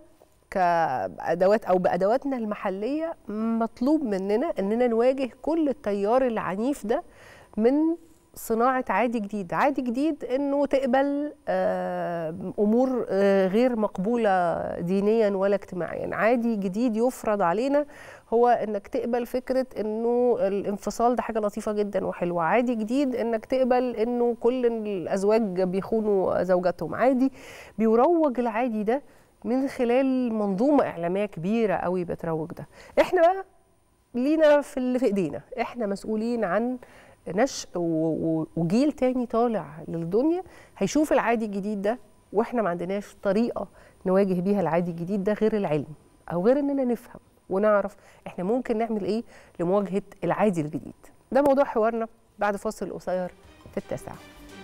كادوات او بادواتنا المحليه مطلوب مننا اننا نواجه كل التيار العنيف ده من صناعه عادي جديد عادي جديد انه تقبل آه، امور آه، غير مقبوله دينيا ولا اجتماعيا عادي جديد يفرض علينا هو انك تقبل فكره انه الانفصال ده حاجه لطيفه جدا وحلوه عادي جديد انك تقبل انه كل الازواج بيخونوا زوجاتهم عادي بيروج العادي ده من خلال منظومه اعلاميه كبيره قوي بتروج ده احنا بقى لينا في اللي في ايدينا احنا مسؤولين عن نشء و- و- وجيل تاني طالع للدنيا هيشوف العادي الجديد ده واحنا ما عندناش طريقه نواجه بيها العادي الجديد ده غير العلم او غير اننا نفهم ونعرف احنا ممكن نعمل ايه لمواجهه العادي الجديد ده موضوع حوارنا بعد فاصل قصير في التاسعه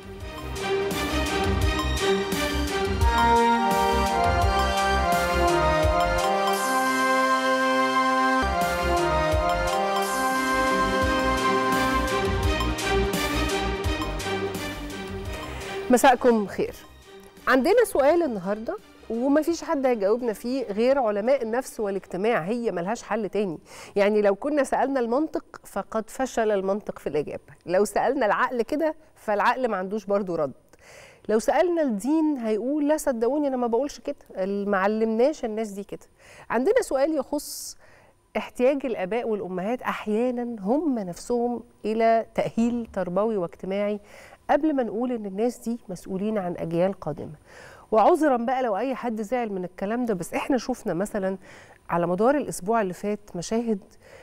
مساءكم خير عندنا سؤال النهارده ومفيش حد هيجاوبنا فيه غير علماء النفس والاجتماع هي ملهاش حل تاني يعني لو كنا سألنا المنطق فقد فشل المنطق في الإجابة لو سألنا العقل كده فالعقل ما عندوش برضو رد لو سألنا الدين هيقول لا صدقوني أنا ما بقولش كده ما علمناش الناس دي كده عندنا سؤال يخص احتياج الآباء والأمهات أحيانا هم نفسهم إلى تأهيل تربوي واجتماعي قبل ما نقول إن الناس دي مسؤولين عن أجيال قادمة وعذرا بقى لو اي حد زعل من الكلام ده بس احنا شفنا مثلا على مدار الاسبوع اللي فات مشاهد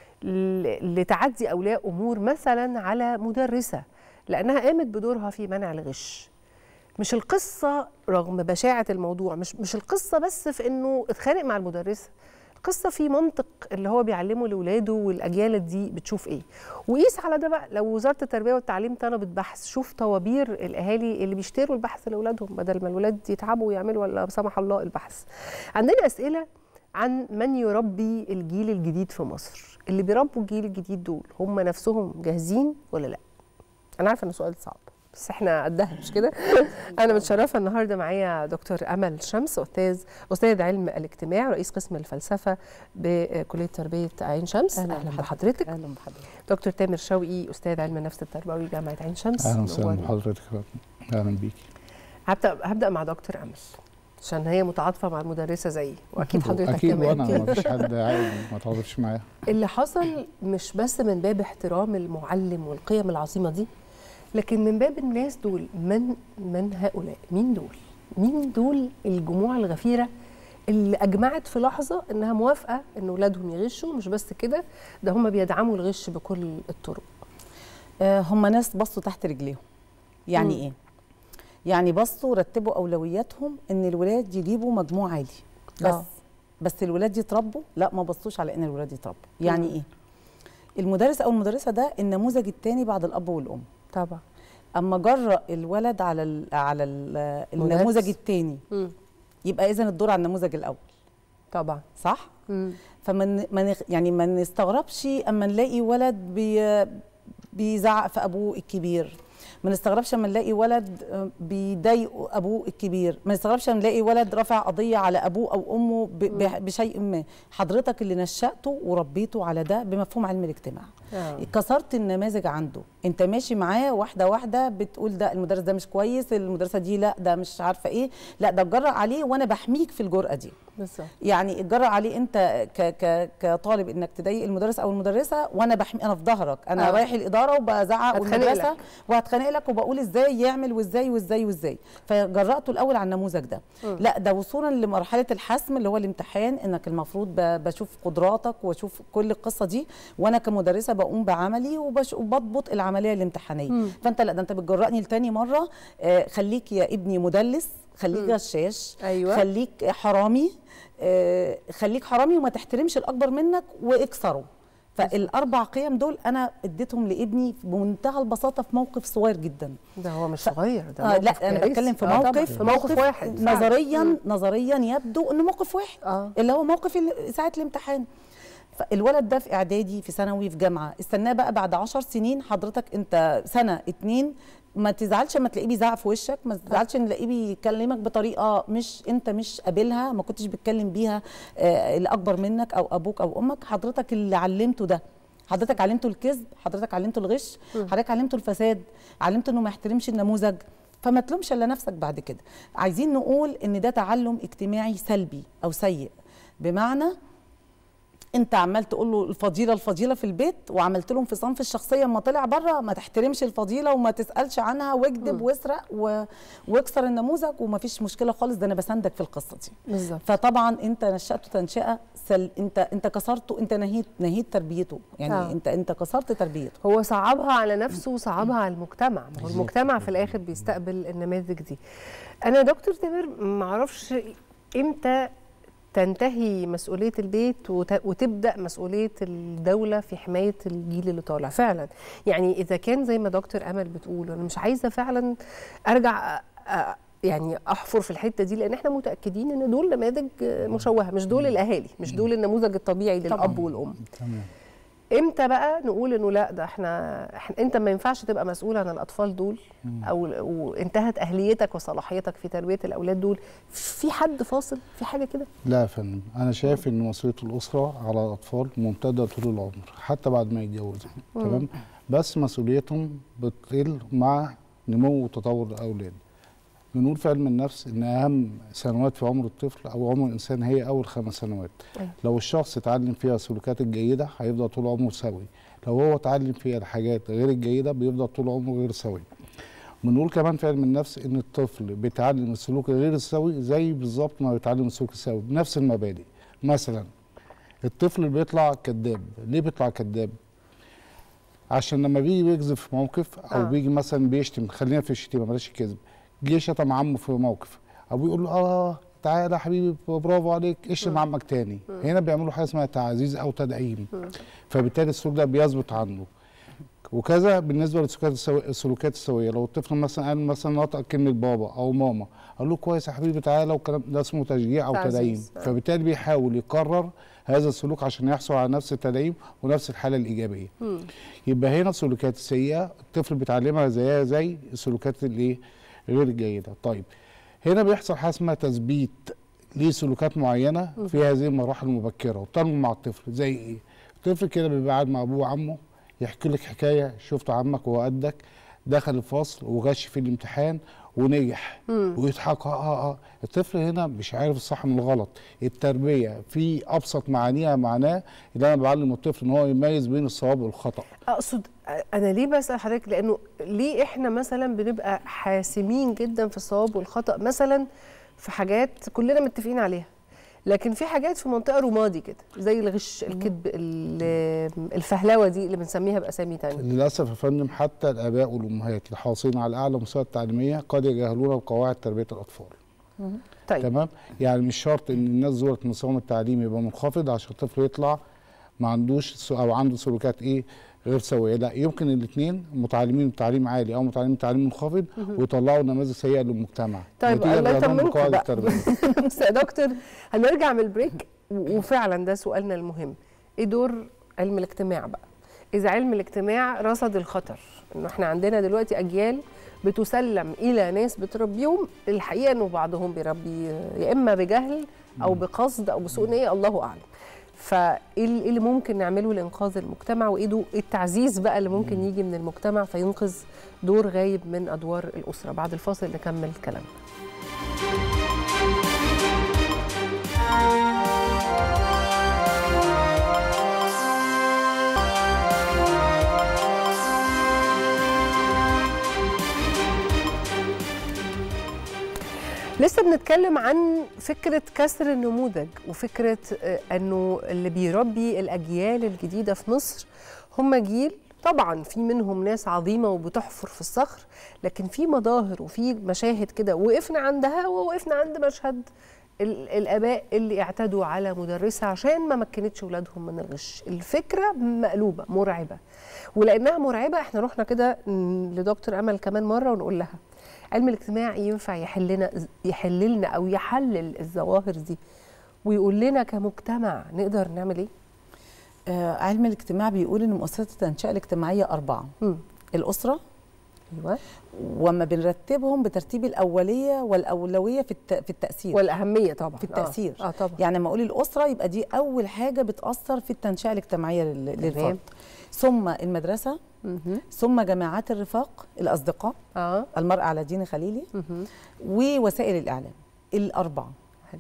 ل- لتعدي اولياء امور مثلا على مدرسه لانها قامت بدورها في منع الغش مش القصه رغم بشاعه الموضوع مش مش القصه بس في انه اتخانق مع المدرسه القصه في منطق اللي هو بيعلمه لاولاده والاجيال دي بتشوف ايه وقيس على ده بقى لو وزاره التربيه والتعليم طلبت بحث شوف طوابير الاهالي اللي بيشتروا البحث لاولادهم بدل ما الولاد يتعبوا ويعملوا ولا لا سمح الله البحث عندنا اسئله عن من يربي الجيل الجديد في مصر اللي بيربوا الجيل الجديد دول هم نفسهم جاهزين ولا لا انا عارفه ان السؤال صعب بس احنا قدها مش كده انا متشرفه النهارده معايا دكتور امل شمس استاذ استاذ علم الاجتماع رئيس قسم الفلسفه بكليه تربيه عين شمس أهلاً اهلا بحضرتك. بحضرتك اهلا بحضرتك دكتور تامر شوقي استاذ علم النفس التربوي جامعه عين شمس اهلا وسهلا نورنا. بحضرتك اهلا بيكي هبدا هبدا مع دكتور امل عشان هي متعاطفه مع المدرسه زيي واكيد حضرتك اكيد كمان وانا ما فيش حد عادي ما تعرفش معايا اللي حصل مش بس من باب احترام المعلم والقيم العظيمه دي لكن من باب الناس دول من من هؤلاء مين دول مين دول الجموع الغفيره اللي اجمعت في لحظه انها موافقه ان اولادهم يغشوا مش بس كده ده هم بيدعموا الغش بكل الطرق آه، هم ناس بصوا تحت رجليهم يعني مم. ايه يعني بصوا رتبوا اولوياتهم ان الولاد يجيبوا مجموع عالي بس آه. بس الولاد يتربوا لا ما بصوش على ان الولاد يتربوا يعني مم. ايه المدرس او المدرسه ده النموذج الثاني بعد الاب والام طبعا اما جرأ الولد على ال على ال النموذج الثاني مم. يبقى اذا الدور على النموذج الاول طبعا صح مم. فمن من يعني ما نستغربش اما نلاقي ولد بي بيزعق في ابوه الكبير ما نستغربش اما نلاقي ولد آه، بيضايق ابوه الكبير ما نستغربش اما نلاقي ولد رافع قضيه على ابوه او امه ب- ب- بشيء ما حضرتك اللي نشأته وربيته على ده بمفهوم علم الاجتماع آه. كسرت النماذج عنده انت ماشي معاه واحده واحده بتقول ده المدرس ده مش كويس المدرسه دي لا ده مش عارفه ايه لا ده اتجرأ عليه وانا بحميك في الجرأه دي بالظبط يعني اتجرأ عليه انت ك ك كطالب انك تضايق المدرس او المدرسه وانا بحمي انا في ظهرك انا آه. آه. رايح الاداره وبزعق هتخانق والمدرسه لك. وهتخانق لك وبقول ازاي يعمل وازاي وازاي وازاي فجرأته الاول على النموذج ده مم. لا ده وصولا لمرحله الحسم اللي هو الامتحان انك المفروض ب- بشوف قدراتك واشوف كل القصه دي وانا كمدرسه بقوم بعملي وبش- وبضبط العمليه الامتحانيه مم. فانت لا ده انت بتجرأني لتاني مره آه خليك يا ابني مدلس خليك مم. غشاش أيوة. خليك حرامي آه، خليك حرامي وما تحترمش الاكبر منك واكسره فالاربع قيم دول انا اديتهم لابني بمنتهى البساطه في موقف صغير جدا ده هو مش صغير ده آه موقف لا انا كارثي. بتكلم في آه طبعاً. موقف في موقف واحد فعلاً. نظريا مم. نظريا يبدو انه موقف واحد آه. اللي هو موقف ال- ساعه الامتحان فالولد ده في اعدادي في ثانوي في جامعه استناه بقى بعد عشر سنين حضرتك انت سنه اتنين ما تزعلش لما تلاقيه بيزعق في وشك ما تزعلش ان تلاقيه بيكلمك بطريقه مش انت مش قابلها ما كنتش بتكلم بيها آه اللي اكبر منك او ابوك او امك حضرتك اللي علمته ده حضرتك علمته الكذب حضرتك علمته الغش حضرتك علمته الفساد علمته انه ما يحترمش النموذج فما تلومش الا نفسك بعد كده عايزين نقول ان ده تعلم اجتماعي سلبي او سيء بمعنى انت عمال تقول له الفضيله الفضيله في البيت وعملت له انفصام في الشخصيه اما طلع بره ما تحترمش الفضيله وما تسالش عنها واكذب واسرق و... واكسر النموذج وما فيش مشكله خالص ده انا بساندك في القصه دي بالظبط فطبعا انت نشأته تنشئه سل... انت انت كسرته انت نهيت نهيت تربيته يعني آه. آه. انت انت كسرت تربيته هو صعبها على نفسه وصعبها على المجتمع ما هو المجتمع في الاخر بيستقبل النماذج دي انا دكتور تامر ما اعرفش امتى تنتهي مسؤوليه البيت وت- وتبدا مسؤوليه الدوله في حمايه الجيل اللي طالع فعلا يعني اذا كان زي ما دكتور امل بتقول انا مش عايزه فعلا ارجع أ- أ- يعني احفر في الحته دي لان احنا متاكدين ان دول نماذج مشوهه مش دول الاهالي مش دول النموذج الطبيعي للاب والام تمام امتى بقى نقول انه لا ده احنا, احنا انت ما ينفعش تبقى مسؤول عن الاطفال دول او وانتهت اهليتك وصلاحيتك في تربيه الاولاد دول في حد فاصل في حاجه كده لا يا فندم انا شايف ان مسؤوليه الاسره على الاطفال ممتده طول العمر حتى بعد ما يتجوزوا مم. تمام بس مسؤوليتهم بتقل مع نمو وتطور الاولاد بنقول في علم النفس ان اهم سنوات في عمر الطفل او عمر الانسان هي اول خمس سنوات أيوة. لو الشخص اتعلم فيها السلوكات الجيده هيفضل طول عمره سوي لو هو اتعلم فيها الحاجات غير الجيده بيفضل طول عمره غير سوي بنقول كمان في علم النفس ان الطفل بيتعلم السلوك الغير السوي زي بالظبط ما بيتعلم السلوك السوي بنفس المبادئ مثلا الطفل اللي بيطلع كذاب ليه بيطلع كذاب عشان لما بيجي بيكذب في موقف او آه. آه. بيجي مثلا بيشتم خلينا في الشتيمه بلاش الكذب جه شتم عمه في موقف ابوه يقول له اه تعالى يا حبيبي برافو عليك اشتم عمك تاني مم. هنا بيعملوا حاجه اسمها تعزيز او تدعيم مم. فبالتالي السلوك ده بيثبت عنه وكذا بالنسبه للسلوكات السوي... السلوكات السويه لو الطفل مثلا قال مثلا نطق كلمه بابا او ماما قال له كويس يا حبيبي تعالى والكلام ده اسمه تشجيع او تعزيز. تدعيم آه. فبالتالي بيحاول يكرر هذا السلوك عشان يحصل على نفس التدعيم ونفس الحاله الايجابيه مم. يبقى هنا السلوكات السيئه الطفل بيتعلمها زيها زي السلوكات الايه غير الجيده طيب هنا بيحصل حاجه اسمها تثبيت لسلوكات معينه مم. في هذه المراحل المبكره وبتنمو مع الطفل زي ايه الطفل كده بيبقى قاعد مع ابوه وعمه يحكي لك حكايه شفت عمك وهو قدك دخل الفصل وغش في الامتحان ونجح مم. ويضحك اه اه اه الطفل هنا مش عارف الصح من الغلط التربيه في ابسط معانيها معناه ان انا بعلم الطفل ان هو يميز بين الصواب والخطا اقصد انا ليه بسال حضرتك لانه ليه احنا مثلا بنبقى حاسمين جدا في الصواب والخطا مثلا في حاجات كلنا متفقين عليها لكن في حاجات في منطقه رمادي كده زي الغش الكذب ال- الفهلوه دي اللي بنسميها باسامي تانية للاسف يا فندم حتى الاباء والامهات الحاصلين على اعلى مستوى التعليميه قد يجهلون بقواعد تربيه الاطفال طيب تمام يعني مش شرط ان الناس ذوقت مستواهم التعليمي يبقى منخفض عشان الطفل يطلع ما عندوش س- او عنده سلوكات ايه غير سويه لا يمكن الاثنين متعلمين بتعليم عالي او متعلمين بتعليم منخفض مهم. ويطلعوا نماذج سيئه للمجتمع طيب نتيجة الله لجهلهم يطمنكم بقواعد بقى التربيه بس يا دكتور هنرجع من البريك و- وفعلا ده سؤالنا المهم ايه دور علم الاجتماع بقى اذا علم الاجتماع رصد الخطر انه احنا عندنا دلوقتي اجيال بتسلم الى ناس بتربيهم الحقيقه انه بعضهم بيربي يا اما بجهل او بقصد او بسوء نيه الله اعلم فايه ال- إيه اللي ممكن نعمله لانقاذ المجتمع وايه دو- إيه التعزيز بقى اللي ممكن يجي من المجتمع فينقذ دور غايب من ادوار الاسره بعد الفاصل نكمل كلامنا لسه بنتكلم عن فكرة كسر النموذج وفكرة آه، أنه اللي بيربي الأجيال الجديدة في مصر هم جيل طبعا في منهم ناس عظيمة وبتحفر في الصخر لكن في مظاهر وفي مشاهد كده وقفنا عندها ووقفنا عند مشهد ال- الآباء اللي اعتدوا على مدرسة عشان ما مكنتش ولادهم من الغش الفكرة مقلوبة مرعبة ولأنها مرعبة احنا رحنا كده م، لدكتور أمل كمان مرة ونقول لها علم الاجتماع ينفع يحلنا يحل لنا او يحلل الظواهر دي ويقول لنا كمجتمع نقدر نعمل ايه؟ آه علم الاجتماع بيقول ان مؤسسات التنشئه الاجتماعيه اربعه مم. الاسره ايوه وما بنرتبهم بترتيب الاوليه والاولويه في الت... في التاثير والاهميه طبعا في التاثير اه, آه طبعا يعني لما اقول الاسره يبقى دي اول حاجه بتاثر في التنشئه الاجتماعيه لل- للفرد ثم المدرسه مهم. ثم جماعات الرفاق الاصدقاء اه المرء على دين خليلي مهم. ووسائل الاعلام الاربعه حلو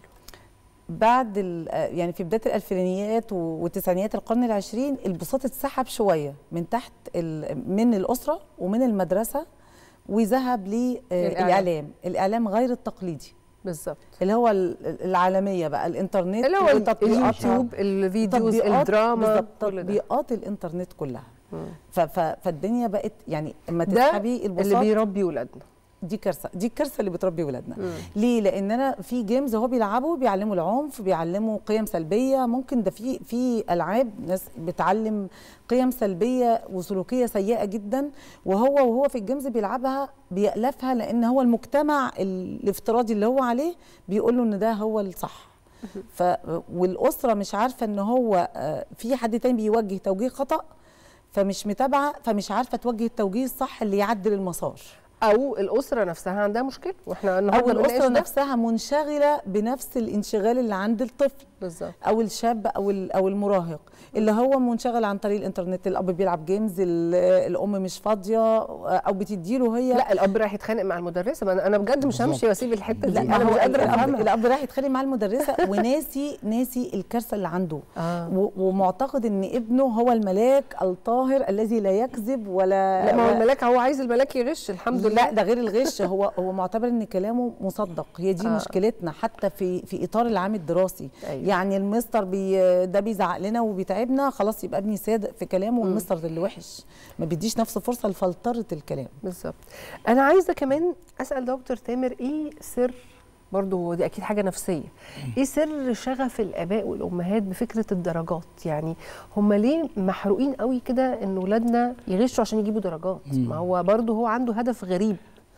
بعد ال- آه، يعني في بدايه الالفينيات و- وتسعينيات القرن العشرين البساط اتسحب شويه من تحت ال- من الاسره ومن المدرسه وذهب للإعلام. للاعلام الاعلام غير التقليدي بالظبط اللي هو ال- العالميه بقى الانترنت اللي هو وتطبيقاتها. اليوتيوب الفيديوز تطبيقات- الدراما بالظبط كل ده. تطبيقات الانترنت كلها مم. ف- ف- فالدنيا بقت يعني اما ده تسحبي البساط اللي بيربي ولادنا دي كارثه دي الكارثه اللي بتربي ولادنا مم. ليه لان انا في جيمز هو بيلعبوا بيعلموا العنف بيعلموا قيم سلبيه ممكن ده في في العاب ناس بتعلم قيم سلبيه وسلوكيه سيئه جدا وهو وهو في الجيمز بيلعبها بيألفها لان هو المجتمع الافتراضي اللي هو عليه بيقول له ان ده هو الصح ف والاسره مش عارفه ان هو آه، في حد تاني بيوجه توجيه خطا فمش متابعه فمش عارفه توجه التوجيه الصح اللي يعدل المسار او الاسره نفسها عندها مشكله واحنا او النهارده بنناقش الاسره ده. نفسها منشغله بنفس الانشغال اللي عند الطفل بالظبط او الشاب او ال- او المراهق اللي هو منشغل عن طريق الانترنت الاب بيلعب جيمز ال- الام مش فاضيه او بتديله هي لا الاب رايح يتخانق مع المدرسه ما أنا- انا بجد مش همشي واسيب الحته دي لا انا ما مش هو قادره الاب افهمها الاب رايح يتخانق مع المدرسه وناسي ناسي الكارثه اللي عنده آه. و- ومعتقد ان ابنه هو الملاك الطاهر الذي لا يكذب ولا لا ما هو ولا- الملاك هو عايز الملاك يغش الحمد لله لا ده غير الغش هو هو معتبر ان كلامه مصدق هي دي آه. آه. مشكلتنا حتى في في اطار العام الدراسي أيوة. أيوة. يعني المستر بي ده بيزعق لنا وبيتعبنا خلاص يبقى ابني صادق في كلامه والمستر اللي وحش ما بيديش نفسه فرصه لفلتره الكلام بالظبط انا عايزه كمان اسال دكتور تامر ايه سر برضه دي اكيد حاجه نفسيه ايه سر شغف الاباء والامهات بفكره الدرجات يعني هم ليه محروقين قوي كده ان ولادنا يغشوا عشان يجيبوا درجات مم. ما هو برضه هو عنده هدف غريب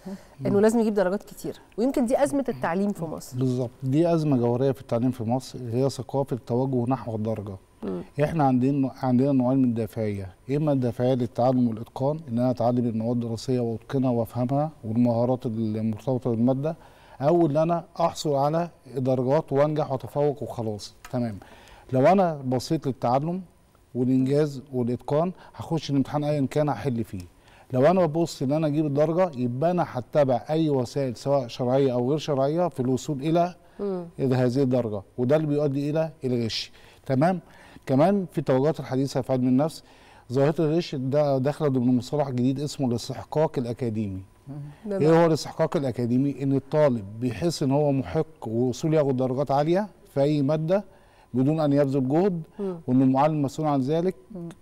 انه لازم يجيب درجات كتير ويمكن دي ازمه التعليم في مصر بالظبط دي ازمه جوهريه في التعليم في مصر هي ثقافه التوجه نحو الدرجه مم. احنا عندنا عندنا نوعين من الدافعيه اما الدافعيه للتعلم والاتقان ان انا اتعلم المواد الدراسيه واتقنها وافهمها والمهارات المرتبطه بالماده او ان انا احصل على درجات وانجح واتفوق وخلاص تمام لو انا بصيت للتعلم والانجاز والاتقان هخش الامتحان ايا كان هحل فيه لو انا ببص ان انا اجيب الدرجه يبقى انا هتبع اي وسائل سواء شرعيه او غير شرعيه في الوصول الى الى هذه الدرجه وده اللي بيؤدي الى الغش تمام كمان في التوجهات الحديثه في علم النفس ظاهره الغش ده داخله ضمن مصطلح جديد اسمه الاستحقاق الاكاديمي ايه هو الاستحقاق الاكاديمي ان الطالب بيحس ان هو محق ووصول ياخد درجات عاليه في اي ماده بدون ان يبذل جهد وان المعلم مسؤول عن ذلك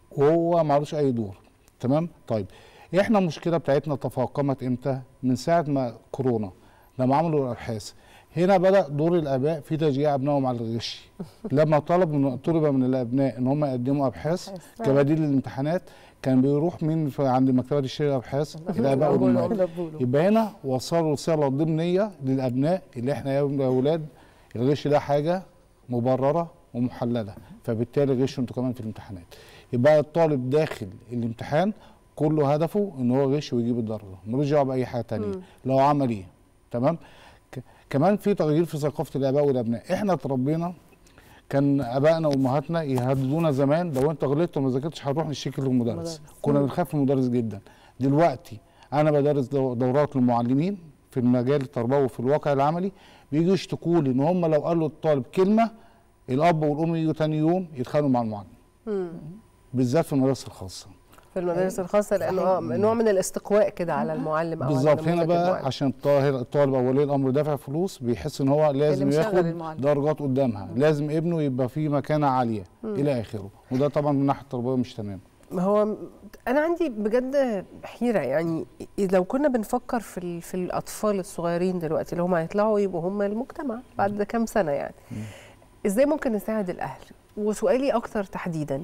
وهو معلوش اي دور تمام طيب احنا المشكله بتاعتنا تفاقمت امتى من ساعه ما كورونا لما عملوا الابحاث هنا بدا دور الاباء في تشجيع ابنائهم على الغش لما طلب من طلب من الابناء ان هم يقدموا ابحاث كبديل للامتحانات كان بيروح من في عند مكتبه الشيء الابحاث الاباء والامهات يبقى هنا وصلوا رساله ضمنيه للابناء اللي احنا يا اولاد الغش ده حاجه مبرره ومحلله فبالتالي غشوا انتوا كمان في الامتحانات يبقى الطالب داخل الامتحان كله هدفه ان هو يغش ويجيب الدرجه ملوش دعوه باي حاجه تانية لو عمل ايه تمام ك- كمان في تغيير في ثقافه الاباء والابناء احنا اتربينا كان ابائنا وامهاتنا يهددونا زمان لو انت غلطت وما ذاكرتش هنروح نشتكي للمدرس كنا بنخاف من المدرس جدا دلوقتي انا بدرس دو- دورات للمعلمين في المجال التربوي وفي الواقع العملي بيجوا يشتكوا لي ان هم لو قالوا الطالب كلمه الاب والام يجوا تاني يوم يتخانقوا مع المعلم مم. بالذات في المدارس الخاصه في المدارس الخاصه لانه آه، نوع من الاستقواء كده على المعلم او على بالظبط هنا نموذج بقى المعلم. عشان الطالب الطالب او ولي الامر دافع فلوس بيحس ان هو لازم مشغل ياخد المعلم. درجات قدامها لازم ابنه يبقى في مكانه عاليه مم. الى اخره وده طبعا من الناحيه التربويه مش تمام ما هو انا عندي بجد حيره يعني لو كنا بنفكر في ال- في الاطفال الصغيرين دلوقتي اللي هم هيطلعوا يبقوا هم المجتمع بعد كام سنه يعني ازاي ممكن نساعد الاهل وسؤالي اكتر تحديدا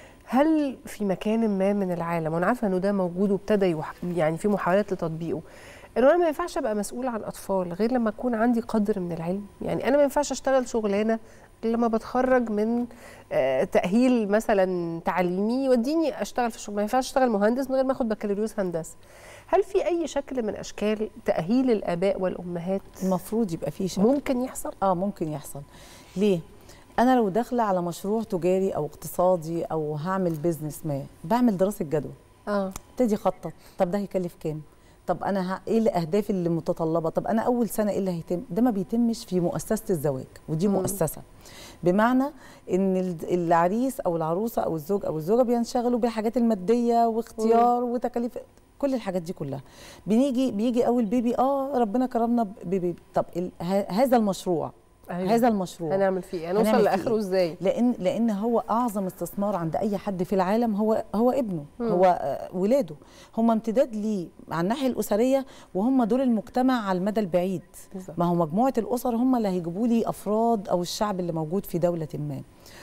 هل في مكان ما من العالم وانا عارفه انه ده موجود وابتدى يوح- يعني في محاولات لتطبيقه انه انا ما ينفعش ابقى مسؤول عن اطفال غير لما اكون عندي قدر من العلم يعني انا ما ينفعش اشتغل شغلانه غير لما بتخرج من آه، تاهيل مثلا تعليمي يوديني اشتغل في الشغل ما ينفعش اشتغل مهندس من غير ما اخد بكالوريوس هندسه هل في اي شكل من اشكال تاهيل الاباء والامهات المفروض يبقى فيه شكل ممكن يحصل اه ممكن يحصل ليه انا لو داخله على مشروع تجاري او اقتصادي او هعمل بيزنس ما بعمل دراسه جدوى اه ابتدي اخطط طب ده هيكلف كام طب انا ه... ايه الاهداف اللي متطلبه طب انا اول سنه ايه اللي هيتم ده ما بيتمش في مؤسسه الزواج ودي مم. مؤسسه بمعنى ان ال- العريس او العروسه او الزوج او الزوجه بينشغلوا بالحاجات الماديه واختيار وتكاليف كل الحاجات دي كلها بنيجي بيجي اول بيبي اه ربنا كرمنا ببيبي طب ال... ه... هذا المشروع أيوة. هذا المشروع هنعمل فيه إيه؟ هنوصل هنعمل فيه لآخره إيه؟ إزاي؟ لان لان هو اعظم استثمار عند اي حد في العالم هو هو ابنه مم. هو آه، ولاده هم امتداد ليه على الناحيه الاسريه وهم دول المجتمع على المدى البعيد بالظبط. ما هو مجموعه الاسر هم اللي هيجيبوا لي افراد او الشعب اللي موجود في دوله ما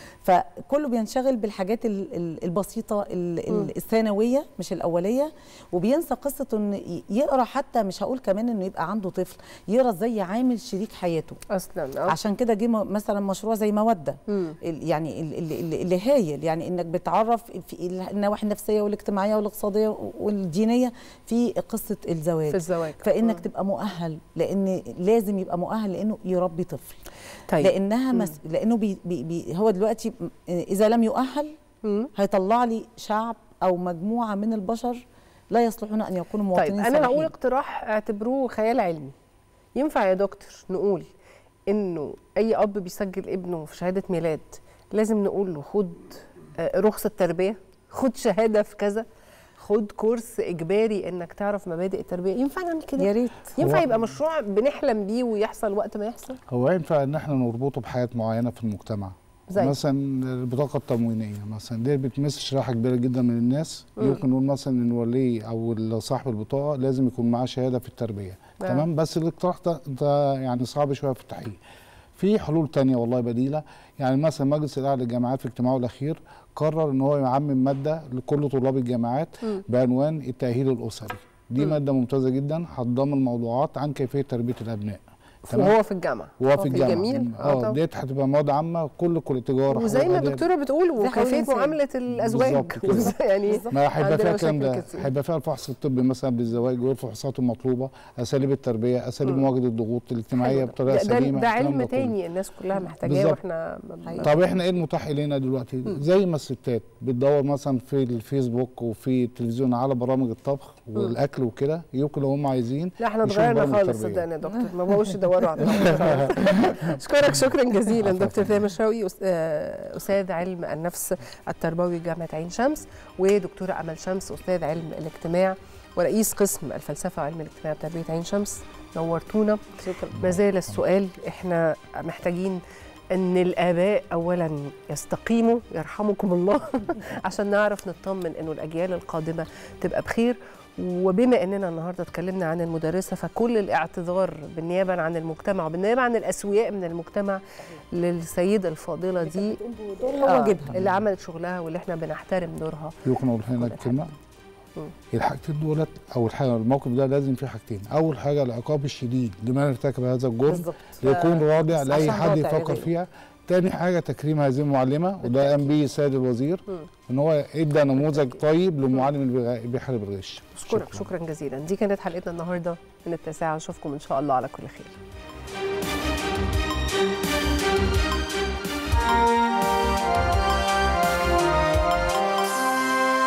فكله بينشغل بالحاجات ال- ال- البسيطه ال- مم. ال- الثانويه مش الاوليه وبينسى قصه ان ي- يقرا حتى مش هقول كمان انه يبقى عنده طفل يقرا ازاي يعامل شريك حياته اصلا عشان كده جه م- مثلا مشروع زي موده مم. ال- يعني ال- ال- ال- اللي هايل يعني انك بتعرف في ال- النواحي النفسيه والاجتماعيه والاقتصاديه والدينيه في قصه الزواج في الزواج. فانك مم. تبقى مؤهل لان لازم يبقى مؤهل لانه يربي طفل طيب. لانها مس... لانه بي بي بي هو دلوقتي م- اذا لم يؤهل هيطلع لي شعب او مجموعه من البشر لا يصلحون ان يكونوا طيب مواطنين انا هقول صالحين. اقتراح اعتبروه خيال علمي ينفع يا دكتور نقول انه اي اب بيسجل ابنه في شهاده ميلاد لازم نقول له خد آه، رخصه تربيه خد شهاده في كذا خد كورس اجباري انك تعرف مبادئ التربيه ينفع نعمل كده يا ريت ينفع هو- يبقى مشروع بنحلم بيه ويحصل وقت ما يحصل هو ينفع ان احنا نربطه بحياه معينه في المجتمع زي؟ مثلا البطاقه التموينيه مثلا دي بتمس شريحه كبيره جدا من الناس مم. يمكن نقول مثلا ان الولي او صاحب البطاقه لازم يكون معاه شهاده في التربيه آه. تمام بس الاقتراح ده, ده يعني صعب شويه في التحقيق في حلول تانية والله بديله يعني مثلا مجلس الاعلى للجامعات في اجتماعه الاخير قرر ان هو يعمم ماده لكل طلاب الجامعات مم. بعنوان التاهيل الاسري دي مم. ماده ممتازه جدا هتضمن موضوعات عن كيفيه تربيه الابناء وهو في الجامعه وهو في الجامعه الجميل اه ديت هتبقى مواد عامه كل كل تجاره وزي ما حقوق آداب. الدكتوره بتقول زي حقوق وكيفيه الإنسان. معامله الازواج بالظبط كده. وز- يعني ما هيبقى عندنا فيها الكلام مشاكل ده كتير. هيبقى فيها الفحص الطبي مثلا بالزواج والفحوصات المطلوبه اساليب التربيه اساليب مم. مواجهه الضغوط الاجتماعيه حلو. بطريقه ده, ده, سليمه ده الكلام علم كله. تاني الناس كلها محتاجاه بالظبط. واحنا ب- طب احنا ايه المتاح الينا دلوقتي زي ما الستات بتدور مثلا في الفيسبوك وفي التلفزيون على برامج الطبخ والاكل وكده يمكن لو هم عايزين لا احنا يشوفوا اتغيرنا برامج خالص تربية. صدقني يا دكتور ما بقوش يدوروا على الطبخ. اشكرك شكرا جزيلا دكتور تامر شوقي أس- آه، استاذ علم النفس التربوي جامعه عين شمس ودكتوره امل شمس استاذ علم الاجتماع ورئيس قسم الفلسفه وعلم الاجتماع بتربيه عين شمس نورتونا شكرا ما زال السؤال احنا محتاجين ان الاباء اولا يستقيموا يرحمكم الله عشان نعرف نطمن انه الاجيال القادمه تبقى بخير وبما اننا النهارده اتكلمنا عن المدرسه فكل الاعتذار بالنيابه عن المجتمع وبالنيابه عن الاسوياء من المجتمع للسيده الفاضله دي دورها آه، وواجبها. اللي عملت شغلها واللي احنا بنحترم دورها يمكن اقول هنا كلمه مم. الحاجتين دولت اول حاجه الموقف ده لازم فيه حاجتين اول حاجه العقاب الشديد لمن ارتكب هذا الجرم بالظبط. يكون ف- رادع بس لاي عشان حد رادع يفكر يعني. فيها تاني حاجه تكريم هذه المعلمه وده قام به السيد الوزير ان هو ادى نموذج طيب للمعلم اللي بيغ- بيحارب الغش اشكرك شكرا جزيلا دي كانت حلقتنا النهارده من التاسعه اشوفكم ان شاء الله على كل خير